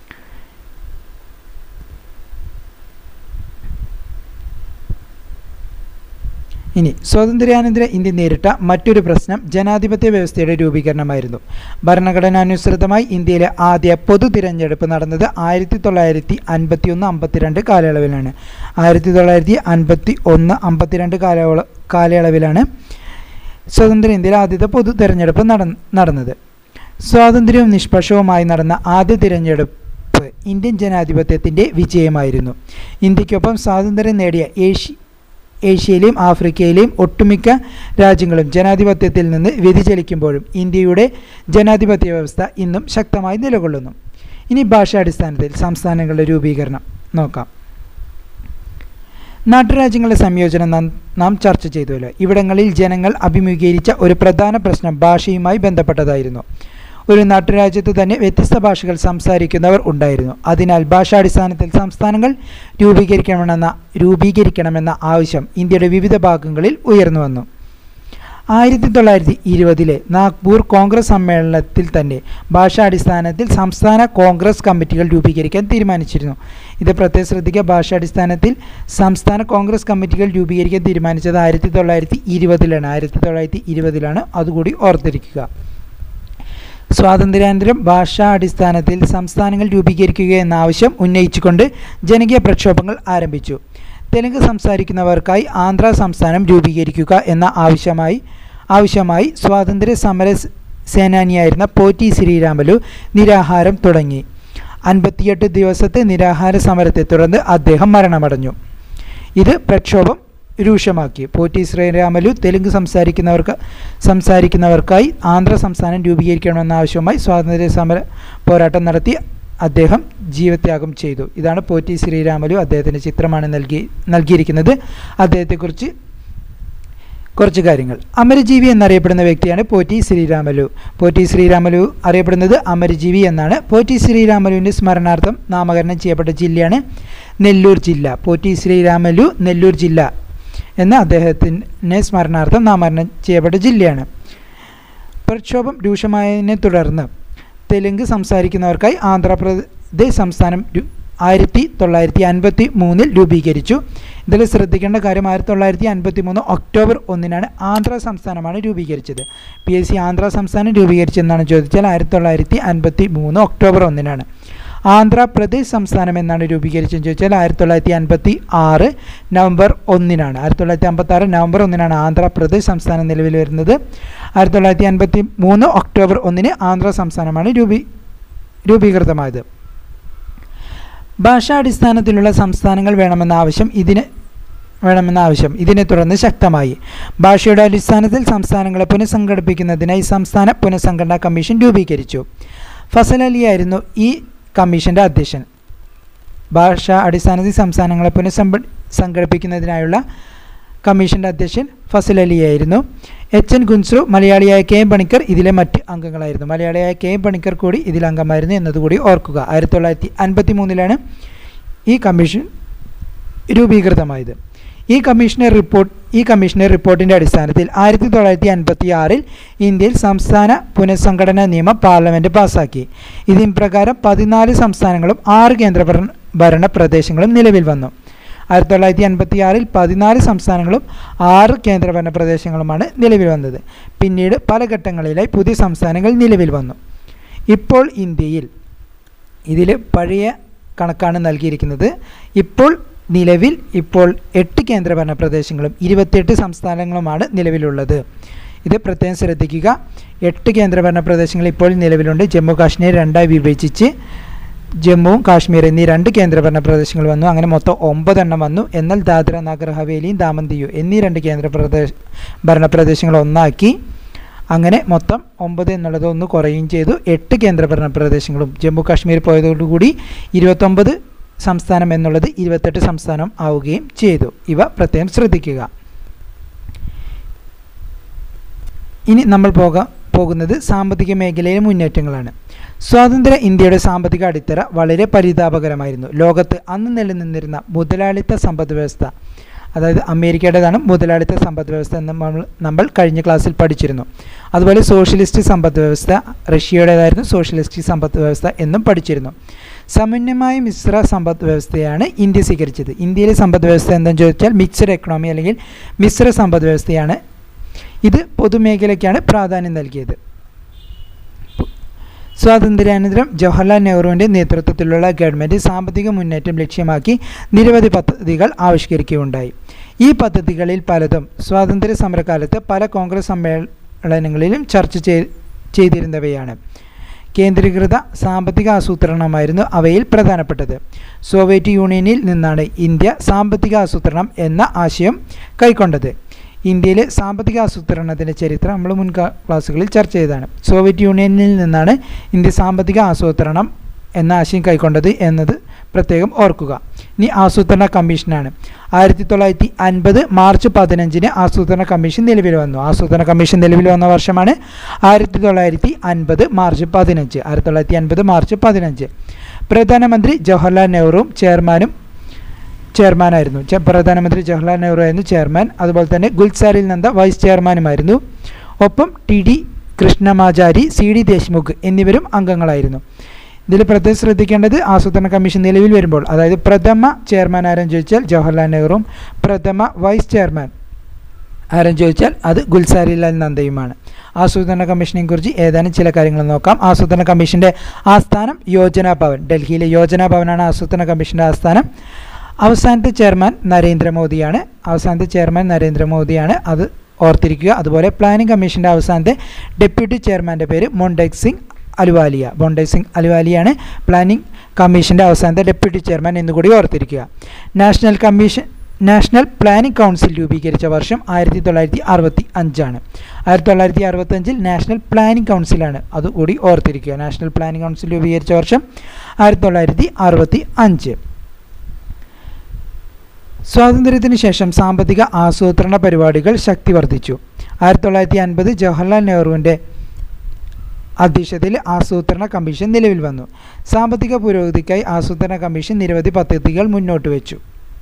ഇനി സ്വാതന്ത്ര്യാനന്തര ഇന്ത്യ നേരിട്ട മറ്റൊരു പ്രശ്നം ജനാധിപത്യ വ്യവസ്ഥയുടെ രൂപീകരണമായിരുന്നു ഭരണഘടനാനുസൃതമായി ഇന്ത്യയിലെ ആദ്യ പൊതു തിരഞ്ഞെടുപ്പ് നടന്നത് ആയിരത്തി തൊള്ളായിരത്തി അൻപത്തി ഒന്ന് അമ്പത്തിരണ്ട് കാലയളവിലാണ് ആയിരത്തി തൊള്ളായിരത്തി അൻപത്തി ഒന്ന് അമ്പത്തിരണ്ട് കാലയള കാലയളവിലാണ് സ്വതന്ത്ര ഇന്ത്യയിലെ ആദ്യത്തെ പൊതു തിരഞ്ഞെടുപ്പ് നട നടന്നത് സ്വാതന്ത്ര്യവും നിഷ്പക്ഷവുമായി നടന്ന ആദ്യ തിരഞ്ഞെടുപ്പ് ഇന്ത്യൻ ജനാധിപത്യത്തിൻ്റെ വിജയമായിരുന്നു ഇന്ത്യക്കൊപ്പം സ്വാതന്ത്ര്യം നേടിയ ഏഷ്യ ഏഷ്യയിലെയും ആഫ്രിക്കയിലെയും ഒട്ടുമിക്ക രാജ്യങ്ങളും ജനാധിപത്യത്തിൽ നിന്ന് വ്യതിചലിക്കുമ്പോഴും ഇന്ത്യയുടെ ജനാധിപത്യ വ്യവസ്ഥ ഇന്നും ശക്തമായി നിലകൊള്ളുന്നു ഇനി ഭാഷാടിസ്ഥാനത്തിൽ സംസ്ഥാനങ്ങളുടെ രൂപീകരണം നോക്കാം നാട്ടുരാജ്യങ്ങളുടെ സംയോജനം നാം നാം ചർച്ച ചെയ്തുവല്ലോ ഇവിടങ്ങളിൽ ജനങ്ങൾ അഭിമുഖീകരിച്ച ഒരു പ്രധാന പ്രശ്നം ഭാഷയുമായി ബന്ധപ്പെട്ടതായിരുന്നു ഒരു നാട്ടുരാജ്യത്ത് തന്നെ വ്യത്യസ്ത ഭാഷകൾ സംസാരിക്കുന്നവർ ഉണ്ടായിരുന്നു അതിനാൽ ഭാഷാടിസ്ഥാനത്തിൽ സംസ്ഥാനങ്ങൾ രൂപീകരിക്കണമെന്ന രൂപീകരിക്കണമെന്ന ആവശ്യം ഇന്ത്യയുടെ വിവിധ ഭാഗങ്ങളിൽ ഉയർന്നു വന്നു ആയിരത്തി തൊള്ളായിരത്തി ഇരുപതിലെ നാഗ്പൂർ കോൺഗ്രസ് സമ്മേളനത്തിൽ തന്നെ ഭാഷാടിസ്ഥാനത്തിൽ സംസ്ഥാന കോൺഗ്രസ് കമ്മിറ്റികൾ രൂപീകരിക്കാൻ തീരുമാനിച്ചിരുന്നു ഇത് പ്രത്യേകം ശ്രദ്ധിക്കുക ഭാഷാടിസ്ഥാനത്തിൽ സംസ്ഥാന കോൺഗ്രസ് കമ്മിറ്റികൾ രൂപീകരിക്കാൻ തീരുമാനിച്ചത് ആയിരത്തി തൊള്ളായിരത്തി ഇരുപതിലാണ് ആയിരത്തി തൊള്ളായിരത്തി ഇരുപതിലാണ് അതുകൂടി ഓർത്തിരിക്കുക സ്വാതന്ത്ര്യാനന്തരം ഭാഷാ അടിസ്ഥാനത്തിൽ സംസ്ഥാനങ്ങൾ രൂപീകരിക്കുക എന്ന ആവശ്യം ഉന്നയിച്ചുകൊണ്ട് ജനകീയ പ്രക്ഷോഭങ്ങൾ ആരംഭിച്ചു തെലുങ്ക് സംസാരിക്കുന്നവർക്കായി ആന്ധ്ര സംസ്ഥാനം രൂപീകരിക്കുക എന്ന ആവശ്യമായി ആവശ്യമായി സ്വാതന്ത്ര്യ സമര സ് സേനാനിയായിരുന്ന പോറ്റി ശ്രീരാമലു നിരാഹാരം തുടങ്ങി അൻപത്തിയെട്ട് ദിവസത്തെ നിരാഹാര സമരത്തെ തുടർന്ന് അദ്ദേഹം മരണമടഞ്ഞു ഇത് പ്രക്ഷോഭം രൂക്ഷമാക്കി പോറ്റി ശ്രീരാമലു തെലുങ്ക് സംസാരിക്കുന്നവർക്ക് സംസാരിക്കുന്നവർക്കായി ആന്ധ്ര സംസ്ഥാനം രൂപീകരിക്കണമെന്ന ആവശ്യവുമായി സ്വാതന്ത്ര്യ സമര പോരാട്ടം നടത്തി അദ്ദേഹം ജീവത്യാഗം ചെയ്തു ഇതാണ് പോറ്റി ശ്രീരാമലു അദ്ദേഹത്തിൻ്റെ ചിത്രമാണ് നൽകി നൽകിയിരിക്കുന്നത് അദ്ദേഹത്തെക്കുറിച്ച് കുറച്ച് കാര്യങ്ങൾ അമരജീവി എന്നറിയപ്പെടുന്ന വ്യക്തിയാണ് പോറ്റി ശ്രീരാമലു പോറ്റി ശ്രീരാമലു അറിയപ്പെടുന്നത് അമരജീവി എന്നാണ് പോറ്റി ശ്രീരാമലുവിൻ്റെ സ്മരണാർത്ഥം നാമകരണം ചെയ്യപ്പെട്ട ജില്ലയാണ് നെല്ലൂർ ജില്ല പോറ്റി ശ്രീരാമലു നെല്ലൂർ ജില്ല എന്ന അദ്ദേഹത്തിൻ്റെ സ്മരണാർത്ഥം നാമകരണം ചെയ്യപ്പെട്ട ജില്ലയാണ് പ്രക്ഷോഭം രൂക്ഷമായതിനെ തുടർന്ന് തെലുങ്ക് സംസാരിക്കുന്നവർക്കായി ആന്ധ്രാപ്രദേശ് സംസ്ഥാനം രു- ആയിരത്തി തൊള്ളായിരത്തി അൻപത്തി മൂന്നിൽ രൂപീകരിച്ചു ഇതിൽ ശ്രദ്ധിക്കേണ്ട കാര്യം ആയിരത്തി തൊള്ളായിരത്തി അൻപത്തി മൂന്ന് ഒക്ടോബർ ഒന്നിനാണ് ആന്ധ്ര സംസ്ഥാനമാണ് രൂപീകരിച്ചത് പി എസ് സി ആന്ധ്ര സംസ്ഥാനം രൂപീകരിച്ചെന്നാണ് ചോദിച്ചാൽ ആയിരത്തി തൊള്ളായിരത്തി അൻപത്തി മൂന്ന് ഒക്ടോബർ ഒന്നിനാണ് ആന്ധ്രാപ്രദേശ് സംസ്ഥാനം എന്നാണ് രൂപീകരിച്ചതെന്ന് ചോദിച്ചാൽ ആയിരത്തി തൊള്ളായിരത്തി അൻപത്തി ആറ് നവംബർ ഒന്നിനാണ് ആയിരത്തി തൊള്ളായിരത്തി അമ്പത്തി ആറ് നവംബർ ഒന്നിനാണ് ആന്ധ്രാപ്രദേശ് സംസ്ഥാനം നിലവിൽ വരുന്നത് ആയിരത്തി തൊള്ളായിരത്തി അൻപത്തി മൂന്ന് ഒക്ടോബർ ഒന്നിന് ആന്ധ്ര സംസ്ഥാനമാണ് രൂപീ രൂപീകൃതമായത് ഭാഷാടിസ്ഥാനത്തിലുള്ള സംസ്ഥാനങ്ങൾ വേണമെന്ന ആവശ്യം ഇതിന് വേണമെന്ന ആവശ്യം ഇതിനെ തുടർന്ന് ശക്തമായി ഭാഷയുടെ അടിസ്ഥാനത്തിൽ സംസ്ഥാനങ്ങളെ പുനഃസംഘടിപ്പിക്കുന്നതിനായി സംസ്ഥാന പുനഃസംഘടനാ കമ്മീഷൻ രൂപീകരിച്ചു ഫസൽ അലിയായിരുന്നു ഈ കമ്മീഷൻ്റെ അധ്യക്ഷൻ ഭാഷാ അടിസ്ഥാനത്തിൽ സംസ്ഥാനങ്ങളെ പുനഃസംഘ സംഘടിപ്പിക്കുന്നതിനായുള്ള കമ്മീഷൻ്റെ അധ്യക്ഷൻ ഫസൽ അലിയായിരുന്നു എച്ച് എൻ ഗുൻസു മലയാളിയായ കെ എം പണിക്കർ ഇതിലെ മറ്റ് അംഗങ്ങളായിരുന്നു മലയാളിയായ കെ എം പണിക്കർ കൂടി ഇതിൽ അംഗമായിരുന്നു എന്നതുകൂടി ഓർക്കുക ആയിരത്തി തൊള്ളായിരത്തി അൻപത്തി മൂന്നിലാണ് ഈ കമ്മീഷൻ രൂപീകൃതമായത് ഈ കമ്മീഷണർ റിപ്പോർട്ട് ഈ കമ്മീഷണർ റിപ്പോർട്ടിൻ്റെ അടിസ്ഥാനത്തിൽ ആയിരത്തി തൊള്ളായിരത്തി അൻപത്തി ആറിൽ ഇന്ത്യയിൽ സംസ്ഥാന പുനഃസംഘടനാ നിയമം പാർലമെൻറ്റ് പാസാക്കി ഇതിൻ പ്രകാരം പതിനാല് സംസ്ഥാനങ്ങളും ആറ് കേന്ദ്രഭരണ ഭരണ പ്രദേശങ്ങളും നിലവിൽ വന്നു ആയിരത്തി തൊള്ളായിരത്തി അൻപത്തി ആറിൽ പതിനാല് സംസ്ഥാനങ്ങളും ആറ് കേന്ദ്രഭരണ പ്രദേശങ്ങളുമാണ് നിലവിൽ വന്നത് പിന്നീട് പല ഘട്ടങ്ങളിലായി പുതിയ സംസ്ഥാനങ്ങൾ നിലവിൽ വന്നു ഇപ്പോൾ ഇന്ത്യയിൽ ഇതിൽ പഴയ കണക്കാണ് നൽകിയിരിക്കുന്നത് ഇപ്പോൾ നിലവിൽ ഇപ്പോൾ എട്ട് കേന്ദ്രഭരണ പ്രദേശങ്ങളും ഇരുപത്തിയെട്ട് സംസ്ഥാനങ്ങളുമാണ് നിലവിലുള്ളത് ഇത് പ്രത്യേകം ശ്രദ്ധിക്കുക എട്ട് കേന്ദ്രഭരണ പ്രദേശങ്ങൾ ഇപ്പോൾ നിലവിലുണ്ട് ജമ്മു കാശ്മീർ രണ്ടായി വിഭജിച്ച് ജമ്മുവും കാശ്മീർ എന്നീ രണ്ട് കേന്ദ്രഭരണ പ്രദേശങ്ങൾ വന്നു അങ്ങനെ മൊത്തം ഒമ്പതെണ്ണം വന്നു എന്നാൽ ദാദ്ര നഗർ ഹവേലിയും ദാമൻ ദിയു എന്നീ രണ്ട് കേന്ദ്ര പ്രദേശ ഭരണപ്രദേശങ്ങൾ ഒന്നാക്കി അങ്ങനെ മൊത്തം ഒമ്പത് എന്നുള്ളത് ഒന്ന് കുറയുകയും ചെയ്തു എട്ട് കേന്ദ്രഭരണ പ്രദേശങ്ങളും ജമ്മു കാശ്മീർ പോയതോടുകൂടി ഇരുപത്തൊമ്പത് സംസ്ഥാനം എന്നുള്ളത് ഇരുപത്തെട്ട് സംസ്ഥാനം ആവുകയും ചെയ്തു ഇവ പ്രത്യേകം ശ്രദ്ധിക്കുക ഇനി നമ്മൾ പോകാം പോകുന്നത് സാമ്പത്തിക മേഖലയിലെ മുന്നേറ്റങ്ങളാണ് സ്വാതന്ത്ര്യ ഇന്ത്യയുടെ സാമ്പത്തിക അടിത്തറ വളരെ പരിതാപകരമായിരുന്നു ലോകത്ത് അന്ന് നിലനിന്നിരുന്ന മുതലാളിത്ത സമ്പദ് വ്യവസ്ഥ അതായത് അമേരിക്കയുടേതാണ് മുതലാളിത്ത സമ്പദ് വ്യവസ്ഥ എന്ന് നമ്മൾ നമ്മൾ കഴിഞ്ഞ ക്ലാസ്സിൽ പഠിച്ചിരുന്നു അതുപോലെ സോഷ്യലിസ്റ്റ് സമ്പദ് വ്യവസ്ഥ റഷ്യയുടേതായിരുന്നു സോഷ്യലിസ്റ്റ് സമ്പദ് വ്യവസ്ഥ എന്നും പഠിച്ചിരുന്നു സമന്വയമായ മിശ്ര സമ്പദ് വ്യവസ്ഥയാണ് ഇന്ത്യ സ്വീകരിച്ചത് ഇന്ത്യയിലെ സമ്പദ് വ്യവസ്ഥ എന്താണെന്ന് ചോദിച്ചാൽ മിക്സഡ് എക്കണോമി അല്ലെങ്കിൽ മിശ്ര സമ്പദ് വ്യവസ്ഥയാണ് ഇത് പൊതുമേഖലയ്ക്കാണ് പ്രാധാന്യം നൽകിയത് സ്വാതന്ത്ര്യാനന്തരം ജവഹർലാൽ നെഹ്റുവിൻ്റെ നേതൃത്വത്തിലുള്ള ഗവൺമെൻറ് സാമ്പത്തിക മുന്നേറ്റം ലക്ഷ്യമാക്കി നിരവധി പദ്ധതികൾ ആവിഷ്കരിക്കുകയുണ്ടായി ഈ പദ്ധതികളിൽ പലതും സ്വാതന്ത്ര്യ സമരകാലത്ത് പല കോൺഗ്രസ് സമ്മേളനങ്ങളിലും ചർച്ച ചെയ്തിരുന്നവയാണ് കേന്ദ്രീകൃത സാമ്പത്തിക ആസൂത്രണമായിരുന്നു അവയിൽ പ്രധാനപ്പെട്ടത് സോവിയറ്റ് യൂണിയനിൽ നിന്നാണ് ഇന്ത്യ സാമ്പത്തിക ആസൂത്രണം എന്ന ആശയം കൈക്കൊണ്ടത് ഇന്ത്യയിലെ സാമ്പത്തിക ആസൂത്രണത്തിൻ്റെ ചരിത്രം നമ്മൾ മുൻ ക്ലാസ്സുകളിൽ ചർച്ച ചെയ്തതാണ് സോവിയറ്റ് യൂണിയനിൽ നിന്നാണ് ഇന്ത്യ സാമ്പത്തിക ആസൂത്രണം എന്ന ആശയം കൈക്കൊണ്ടത് എന്നത് പ്രത്യേകം ഓർക്കുക ഇനി ആസൂത്രണ കമ്മീഷനാണ് ആയിരത്തി തൊള്ളായിരത്തി അൻപത് മാർച്ച് പതിനഞ്ചിന് ആസൂത്രണ കമ്മീഷൻ നിലവിൽ വന്നു ആസൂത്രണ കമ്മീഷൻ നിലവിൽ വന്ന വർഷമാണ് ആയിരത്തി തൊള്ളായിരത്തി അൻപത് മാർച്ച് പതിനഞ്ച് ആയിരത്തി തൊള്ളായിരത്തി അൻപത് മാർച്ച് പതിനഞ്ച് പ്രധാനമന്ത്രി ജവഹർലാൽ നെഹ്റുവും ചെയർമാനും ചെയർമാനായിരുന്നു പ്രധാനമന്ത്രി ജവഹർലാൽ നെഹ്റു ആയിരുന്നു ചെയർമാൻ അതുപോലെ തന്നെ ഗുൽസാരിൽ നന്ദ വൈസ് ചെയർമാനുമായിരുന്നു ഒപ്പം T D Krishnamachari C D Deshmukh എന്നിവരും അംഗങ്ങളായിരുന്നു ഇതിൽ പ്രത്യേകം ശ്രദ്ധിക്കേണ്ടത് ആസൂത്രണ കമ്മീഷൻ നിലവിൽ വരുമ്പോൾ അതായത് പ്രഥമ ചെയർമാൻ ആരെന്ന് ചോദിച്ചാൽ ജവഹർലാൽ നെഹ്റുവും പ്രഥമ വൈസ് ചെയർമാൻ ആരെന്ന് ചോദിച്ചാൽ അത് ഗുൽസാരിലാൽ നന്ദയുമാണ് ആസൂത്രണ കമ്മീഷനെ കുറിച്ച് ഏതാനും ചില കാര്യങ്ങൾ നോക്കാം ആസൂത്രണ കമ്മീഷൻ്റെ ആസ്ഥാനം യോജന ഭവൻ ഡൽഹിയിലെ യോജന ഭവനാണ് ആസൂത്രണ കമ്മീഷൻ്റെ ആസ്ഥാനം അവസാനത്തെ ചെയർമാൻ നരേന്ദ്രമോദിയാണ് അവസാനത്തെ ചെയർമാൻ നരേന്ദ്രമോദിയാണ് അത് ഓർത്തിരിക്കുക അതുപോലെ പ്ലാനിംഗ് കമ്മീഷൻ്റെ അവസാനത്തെ ഡെപ്യൂട്ടി ചെയർമാൻ്റെ പേര് മൊണ്ടേക് സിംഗ് അലുവാലിയ ബോണ്ടേക് സിംഗ് അലുവാലിയാണ് പ്ലാനിംഗ് കമ്മീഷൻ്റെ അവസാനത്തെ ഡെപ്യൂട്ടി ചെയർമാൻ എന്നുകൂടി ഓർത്തിരിക്കുക national commission national planning council രൂപീകരിച്ച വർഷം ആയിരത്തി തൊള്ളായിരത്തി അറുപത്തി അഞ്ചാണ് ആയിരത്തി തൊള്ളായിരത്തി അറുപത്തഞ്ചിൽ നാഷണൽ പ്ലാനിംഗ് കൗൺസിലാണ് അതുകൂടി ഓർത്തിരിക്കുക നാഷണൽ പ്ലാനിംഗ് കൗൺസിൽ രൂപീകരിച്ച വർഷം ആയിരത്തി തൊള്ളായിരത്തി അറുപത്തി അഞ്ച് സ്വാതന്ത്ര്യത്തിന് ശേഷം സാമ്പത്തിക ആസൂത്രണ പരിപാടികൾ ശക്തി വർദ്ധിച്ചു ആയിരത്തി തൊള്ളായിരത്തി അൻപത് ജവഹർലാൽ നെഹ്റുവിൻ്റെ അധ്യക്ഷതയിൽ ആസൂത്രണ കമ്മീഷൻ നിലവിൽ വന്നു സാമ്പത്തിക പുരോഗതിക്കായി ആസൂത്രണ കമ്മീഷൻ നിരവധി പദ്ധതികൾ മുന്നോട്ട് വെച്ചു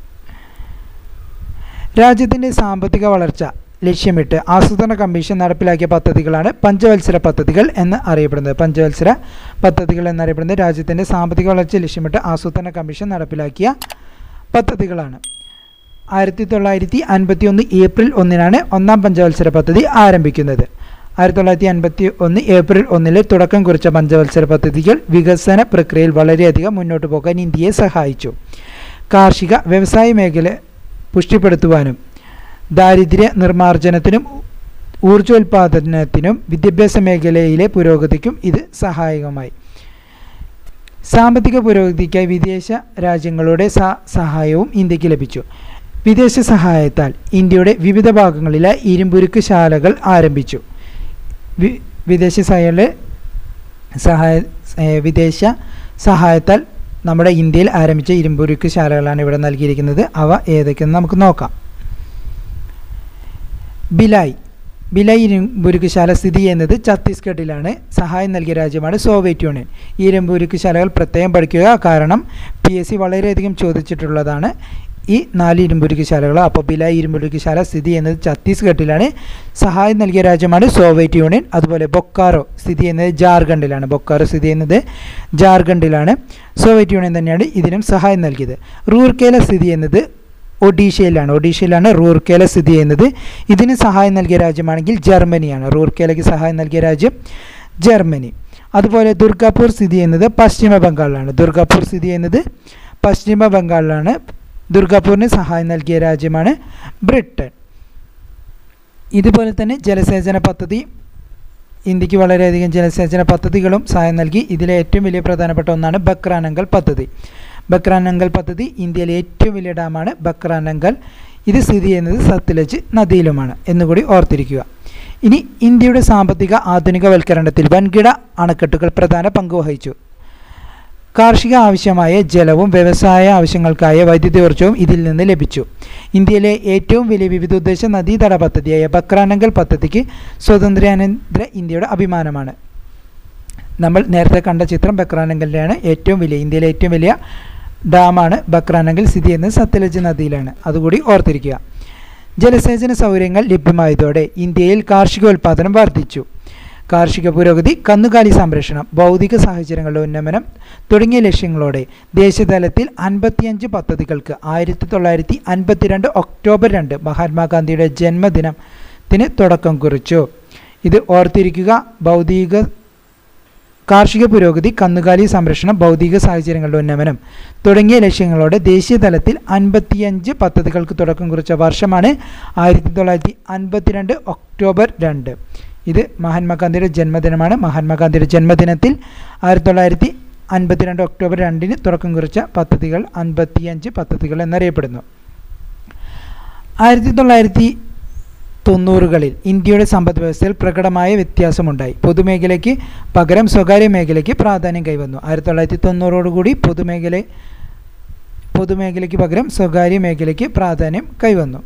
രാജ്യത്തിൻ്റെ സാമ്പത്തിക വളർച്ച ലക്ഷ്യമിട്ട് ആസൂത്രണ കമ്മീഷൻ നടപ്പിലാക്കിയ പദ്ധതികളാണ് പഞ്ചവത്സര പദ്ധതികൾ എന്ന് അറിയപ്പെടുന്നത് പഞ്ചവത്സര പദ്ധതികൾ എന്നറിയപ്പെടുന്നത് രാജ്യത്തിൻ്റെ സാമ്പത്തിക വളർച്ച ലക്ഷ്യമിട്ട് ആസൂത്രണ കമ്മീഷൻ നടപ്പിലാക്കിയ പദ്ധതികളാണ് ആയിരത്തി തൊള്ളായിരത്തി അൻപത്തി ഒന്ന് ഏപ്രിൽ ഒന്നിനാണ് ഒന്നാം പഞ്ചവത്സര പദ്ധതി ആരംഭിക്കുന്നത് ആയിരത്തി തൊള്ളായിരത്തി അൻപത്തി ഒന്ന് ഏപ്രിൽ ഒന്നില് തുടക്കം കുറിച്ച പഞ്ചവത്സര പദ്ധതികൾ വികസന പ്രക്രിയയിൽ വളരെയധികം മുന്നോട്ട് പോകാൻ ഇന്ത്യയെ സഹായിച്ചു കാർഷിക വ്യവസായ മേഖല പുഷ്ടിപ്പെടുത്തുവാനും ദാരിദ്ര്യ നിർമ്മാർജ്ജനത്തിനും ഊർജോൽപാദനത്തിനും വിദ്യാഭ്യാസ മേഖലയിലെ പുരോഗതിക്കും ഇത് സഹായകമായി സാമ്പത്തിക പുരോഗതിക്കായി വിദേശ രാജ്യങ്ങളുടെ സഹായവും ഇന്ത്യക്ക് ലഭിച്ചു വിദേശ സഹായത്താൽ ഇന്ത്യയുടെ വിവിധ ഭാഗങ്ങളിലെ ഇരുമ്പുരുക്ക് ശാലകൾ ആരംഭിച്ചു വിദേശ സഹായ സഹായ വിദേശ സഹായത്താൽ നമ്മുടെ ഇന്ത്യയിൽ ആരംഭിച്ച ഇരുമ്പുരുക്ക് ശാലകളാണ് ഇവിടെ നൽകിയിരിക്കുന്നത് അവ ഏതൊക്കെയെന്ന് നമുക്ക് നോക്കാം ബിലായ് ബിലായ് ഇരുമ്പുരുക്കുശാല സ്ഥിതി ചെയ്യുന്നത് ഛത്തീസ്ഗഡിലാണ് സഹായം നൽകിയ രാജ്യമാണ് സോവിയറ്റ് യൂണിയൻ ഈ ഇരുമ്പുരുക്കുശാലകൾ പ്രത്യേകം പഠിക്കുക കാരണം പി എസ് സി വളരെയധികം ചോദിച്ചിട്ടുള്ളതാണ് ഈ നാല് ഇരുമ്പുരുക്കുശാലകൾ അപ്പോൾ ബിലായ് ഇരുമ്പുരുക്കുശാല സ്ഥിതി ചെയ്യുന്നത് ഛത്തീസ്ഗഡിലാണ് സഹായം നൽകിയ രാജ്യമാണ് സോവിയറ്റ് യൂണിയൻ അതുപോലെ ബൊക്കാറോ സ്ഥിതി ചെയ്യുന്നത് ജാർഖണ്ഡിലാണ് ബൊക്കാറോ സ്ഥിതി ചെയ്യുന്നത് ജാർഖണ്ഡിലാണ് സോവിയറ്റ് യൂണിയൻ തന്നെയാണ് ഇതിനും സഹായം നൽകിയത് റൂർക്കേല സ്ഥിതി ചെയ്യുന്നത് ഒഡീഷയിലാണ് ഒഡീഷയിലാണ് റൂർക്കേല സ്ഥിതി ചെയ്യുന്നത് ഇതിന് സഹായം നൽകിയ രാജ്യമാണെങ്കിൽ ജർമ്മനിയാണ് റൂർക്കേലയ്ക്ക് സഹായം നൽകിയ രാജ്യം ജർമ്മനി അതുപോലെ ദുർഗാപൂർ സ്ഥിതി ചെയ്യുന്നത് പശ്ചിമ ബംഗാളിലാണ് ദുർഗാപൂർ സ്ഥിതി ചെയ്യുന്നത് പശ്ചിമ ബംഗാളിലാണ് ദുർഗാപൂരിന് സഹായം നൽകിയ രാജ്യമാണ് ബ്രിട്ടൻ ഇതുപോലെ തന്നെ ജലസേചന പദ്ധതി ഇന്ത്യക്ക് വളരെയധികം ജലസേചന പദ്ധതികളും സഹായം നൽകി ഇതിലെ ഏറ്റവും വലിയ പ്രധാനപ്പെട്ട ഒന്നാണ് ബക്രാനങ്കൽ പദ്ധതി ബക്രാനങ്കൽ പദ്ധതി ഇന്ത്യയിലെ ഏറ്റവും വലിയ ഡാമാണ് ബക്രാനങ്കൽ ഇത് സ്ഥിതി ചെയ്യുന്നത് സത്ലജ് നദിയിലുമാണ് എന്നുകൂടി ഓർത്തിരിക്കുക ഇനി ഇന്ത്യയുടെ സാമ്പത്തിക ആധുനികവൽക്കരണത്തിൽ വൻകിട അണക്കെട്ടുകൾ പ്രധാന പങ്ക് വഹിച്ചു കാർഷിക ആവശ്യമായ ജലവും വ്യവസായ ആവശ്യങ്ങൾക്കായ വൈദ്യുതോർജ്ജവും ഇതിൽ നിന്ന് ലഭിച്ചു ഇന്ത്യയിലെ ഏറ്റവും വലിയ വിവിധോദ്ദേശ നദീതട പദ്ധതിയായ ബക്രാനങ്കൽ പദ്ധതിക്ക് സ്വാതന്ത്ര്യാനന്തര ഇന്ത്യയുടെ അഭിമാനമാണ് നമ്മൾ നേരത്തെ കണ്ട ചിത്രം ബക്രാനങ്കലിൻ്റെയാണ് ഏറ്റവും വലിയ ഇന്ത്യയിലെ ഏറ്റവും വലിയ ഡാമാണ് ബക്രാനങ്കൽ സ്ഥിതി ചെയ്യുന്നത് സത്ലജ് നദിയിലാണ് അതുകൂടി ഓർത്തിരിക്കുക ജലസേചന സൗകര്യങ്ങൾ ലഭ്യമായതോടെ ഇന്ത്യയിൽ കാർഷികോൽപാദനം വർദ്ധിച്ചു കാർഷിക പുരോഗതി കന്നുകാലി സംരക്ഷണം ഭൗതിക സാഹചര്യങ്ങളുടെ ഉന്നമനം തുടങ്ങിയ ലക്ഷ്യങ്ങളോടെ ദേശീയതലത്തിൽ അൻപത്തിയഞ്ച് പദ്ധതികൾക്ക് ആയിരത്തി തൊള്ളായിരത്തി അൻപത്തിരണ്ട് ഒക്ടോബർ രണ്ട് മഹാത്മാഗാന്ധിയുടെ ജന്മദിനത്തിന് തുടക്കം കുറിച്ചു ഇത് ഓർത്തിരിക്കുക ഭൗതിക കാർഷിക പുരോഗതി കന്നുകാലി സംരക്ഷണം ഭൗതിക സാഹചര്യങ്ങളുടെ ഉന്നമനം തുടങ്ങിയ ലക്ഷ്യങ്ങളോടെ ദേശീയ തലത്തിൽ അൻപത്തിയഞ്ച് പദ്ധതികൾക്ക് തുടക്കം കുറിച്ച വർഷമാണ് ആയിരത്തി തൊള്ളായിരത്തി അൻപത്തിരണ്ട് ഒക്ടോബർ രണ്ട് ഇത് മഹാത്മാഗാന്ധിയുടെ ജന്മദിനമാണ് മഹാത്മാഗാന്ധിയുടെ ജന്മദിനത്തിൽ ആയിരത്തി തൊള്ളായിരത്തി അൻപത്തിരണ്ട് ഒക്ടോബർ രണ്ടിന് തുടക്കം കുറിച്ച പദ്ധതികൾ അൻപത്തിയഞ്ച് പദ്ധതികൾ എന്നറിയപ്പെടുന്നു ആയിരത്തി തൊള്ളായിരത്തി തൊണ്ണൂറുകളിൽ ഇന്ത്യയുടെ സമ്പദ് വ്യവസ്ഥയിൽ പ്രകടമായ വ്യത്യാസമുണ്ടായി പൊതുമേഖലയ്ക്ക് പകരം സ്വകാര്യ മേഖലയ്ക്ക് പ്രാധാന്യം കൈവന്നു ആയിരത്തി തൊള്ളായിരത്തി തൊണ്ണൂറോടുകൂടി പൊതുമേഖല പൊതുമേഖലയ്ക്ക് പകരം സ്വകാര്യ മേഖലയ്ക്ക് പ്രാധാന്യം കൈവന്നു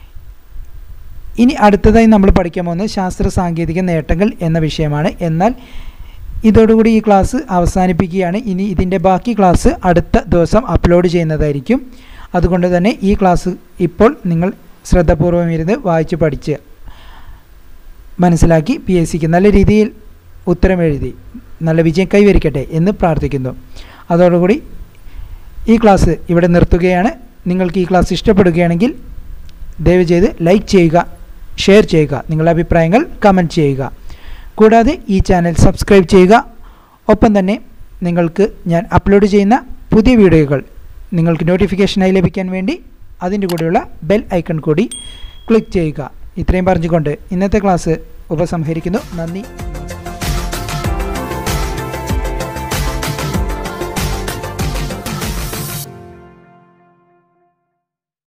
ഇനി അടുത്തതായി നമ്മൾ പഠിക്കാൻ പോകുന്നത് ശാസ്ത്ര സാങ്കേതിക നേട്ടങ്ങൾ എന്ന വിഷയമാണ് എന്നാൽ ഇതോടുകൂടി ഈ ക്ലാസ് അവസാനിപ്പിക്കുകയാണ് ഇനി ഇതിൻ്റെ ബാക്കി ക്ലാസ് അടുത്ത ദിവസം അപ്ലോഡ് ചെയ്യുന്നതായിരിക്കും അതുകൊണ്ട് തന്നെ ഈ ക്ലാസ് ഇപ്പോൾ നിങ്ങൾ ശ്രദ്ധപൂർവ്വം ഇരുന്ന് വായിച്ച് പഠിച്ച് മനസ്സിലാക്കി പി എസ് സിക്ക് നല്ല രീതിയിൽ ഉത്തരം എഴുതി നല്ല വിജയം കൈവരിക്കട്ടെ എന്ന് പ്രാർത്ഥിക്കുന്നു അതോടുകൂടി ഈ ക്ലാസ് ഇവിടെ നിർത്തുകയാണ് നിങ്ങൾക്ക് ഈ ക്ലാസ് ഇഷ്ടപ്പെടുകയാണെങ്കിൽ ദയവ് ചെയ്ത് ലൈക്ക് ചെയ്യുക ഷെയർ ചെയ്യുക നിങ്ങളുടെ അഭിപ്രായങ്ങൾ കമൻറ്റ് ചെയ്യുക കൂടാതെ ഈ ചാനൽ സബ്സ്ക്രൈബ് ചെയ്യുക ഒപ്പം തന്നെ നിങ്ങൾക്ക് ഞാൻ അപ്ലോഡ് ചെയ്യുന്ന പുതിയ വീഡിയോകൾ നിങ്ങൾക്ക് നോട്ടിഫിക്കേഷനായി ലഭിക്കാൻ വേണ്ടി അതിൻ്റെ കൂടെയുള്ള ബെൽ ഐക്കൺ കൂടി ക്ലിക്ക് ചെയ്യുക ഇത്രയും പറഞ്ഞുകൊണ്ട് ഇന്നത്തെ ക്ലാസ് ഉപസംഹരിക്കുന്നു നന്ദി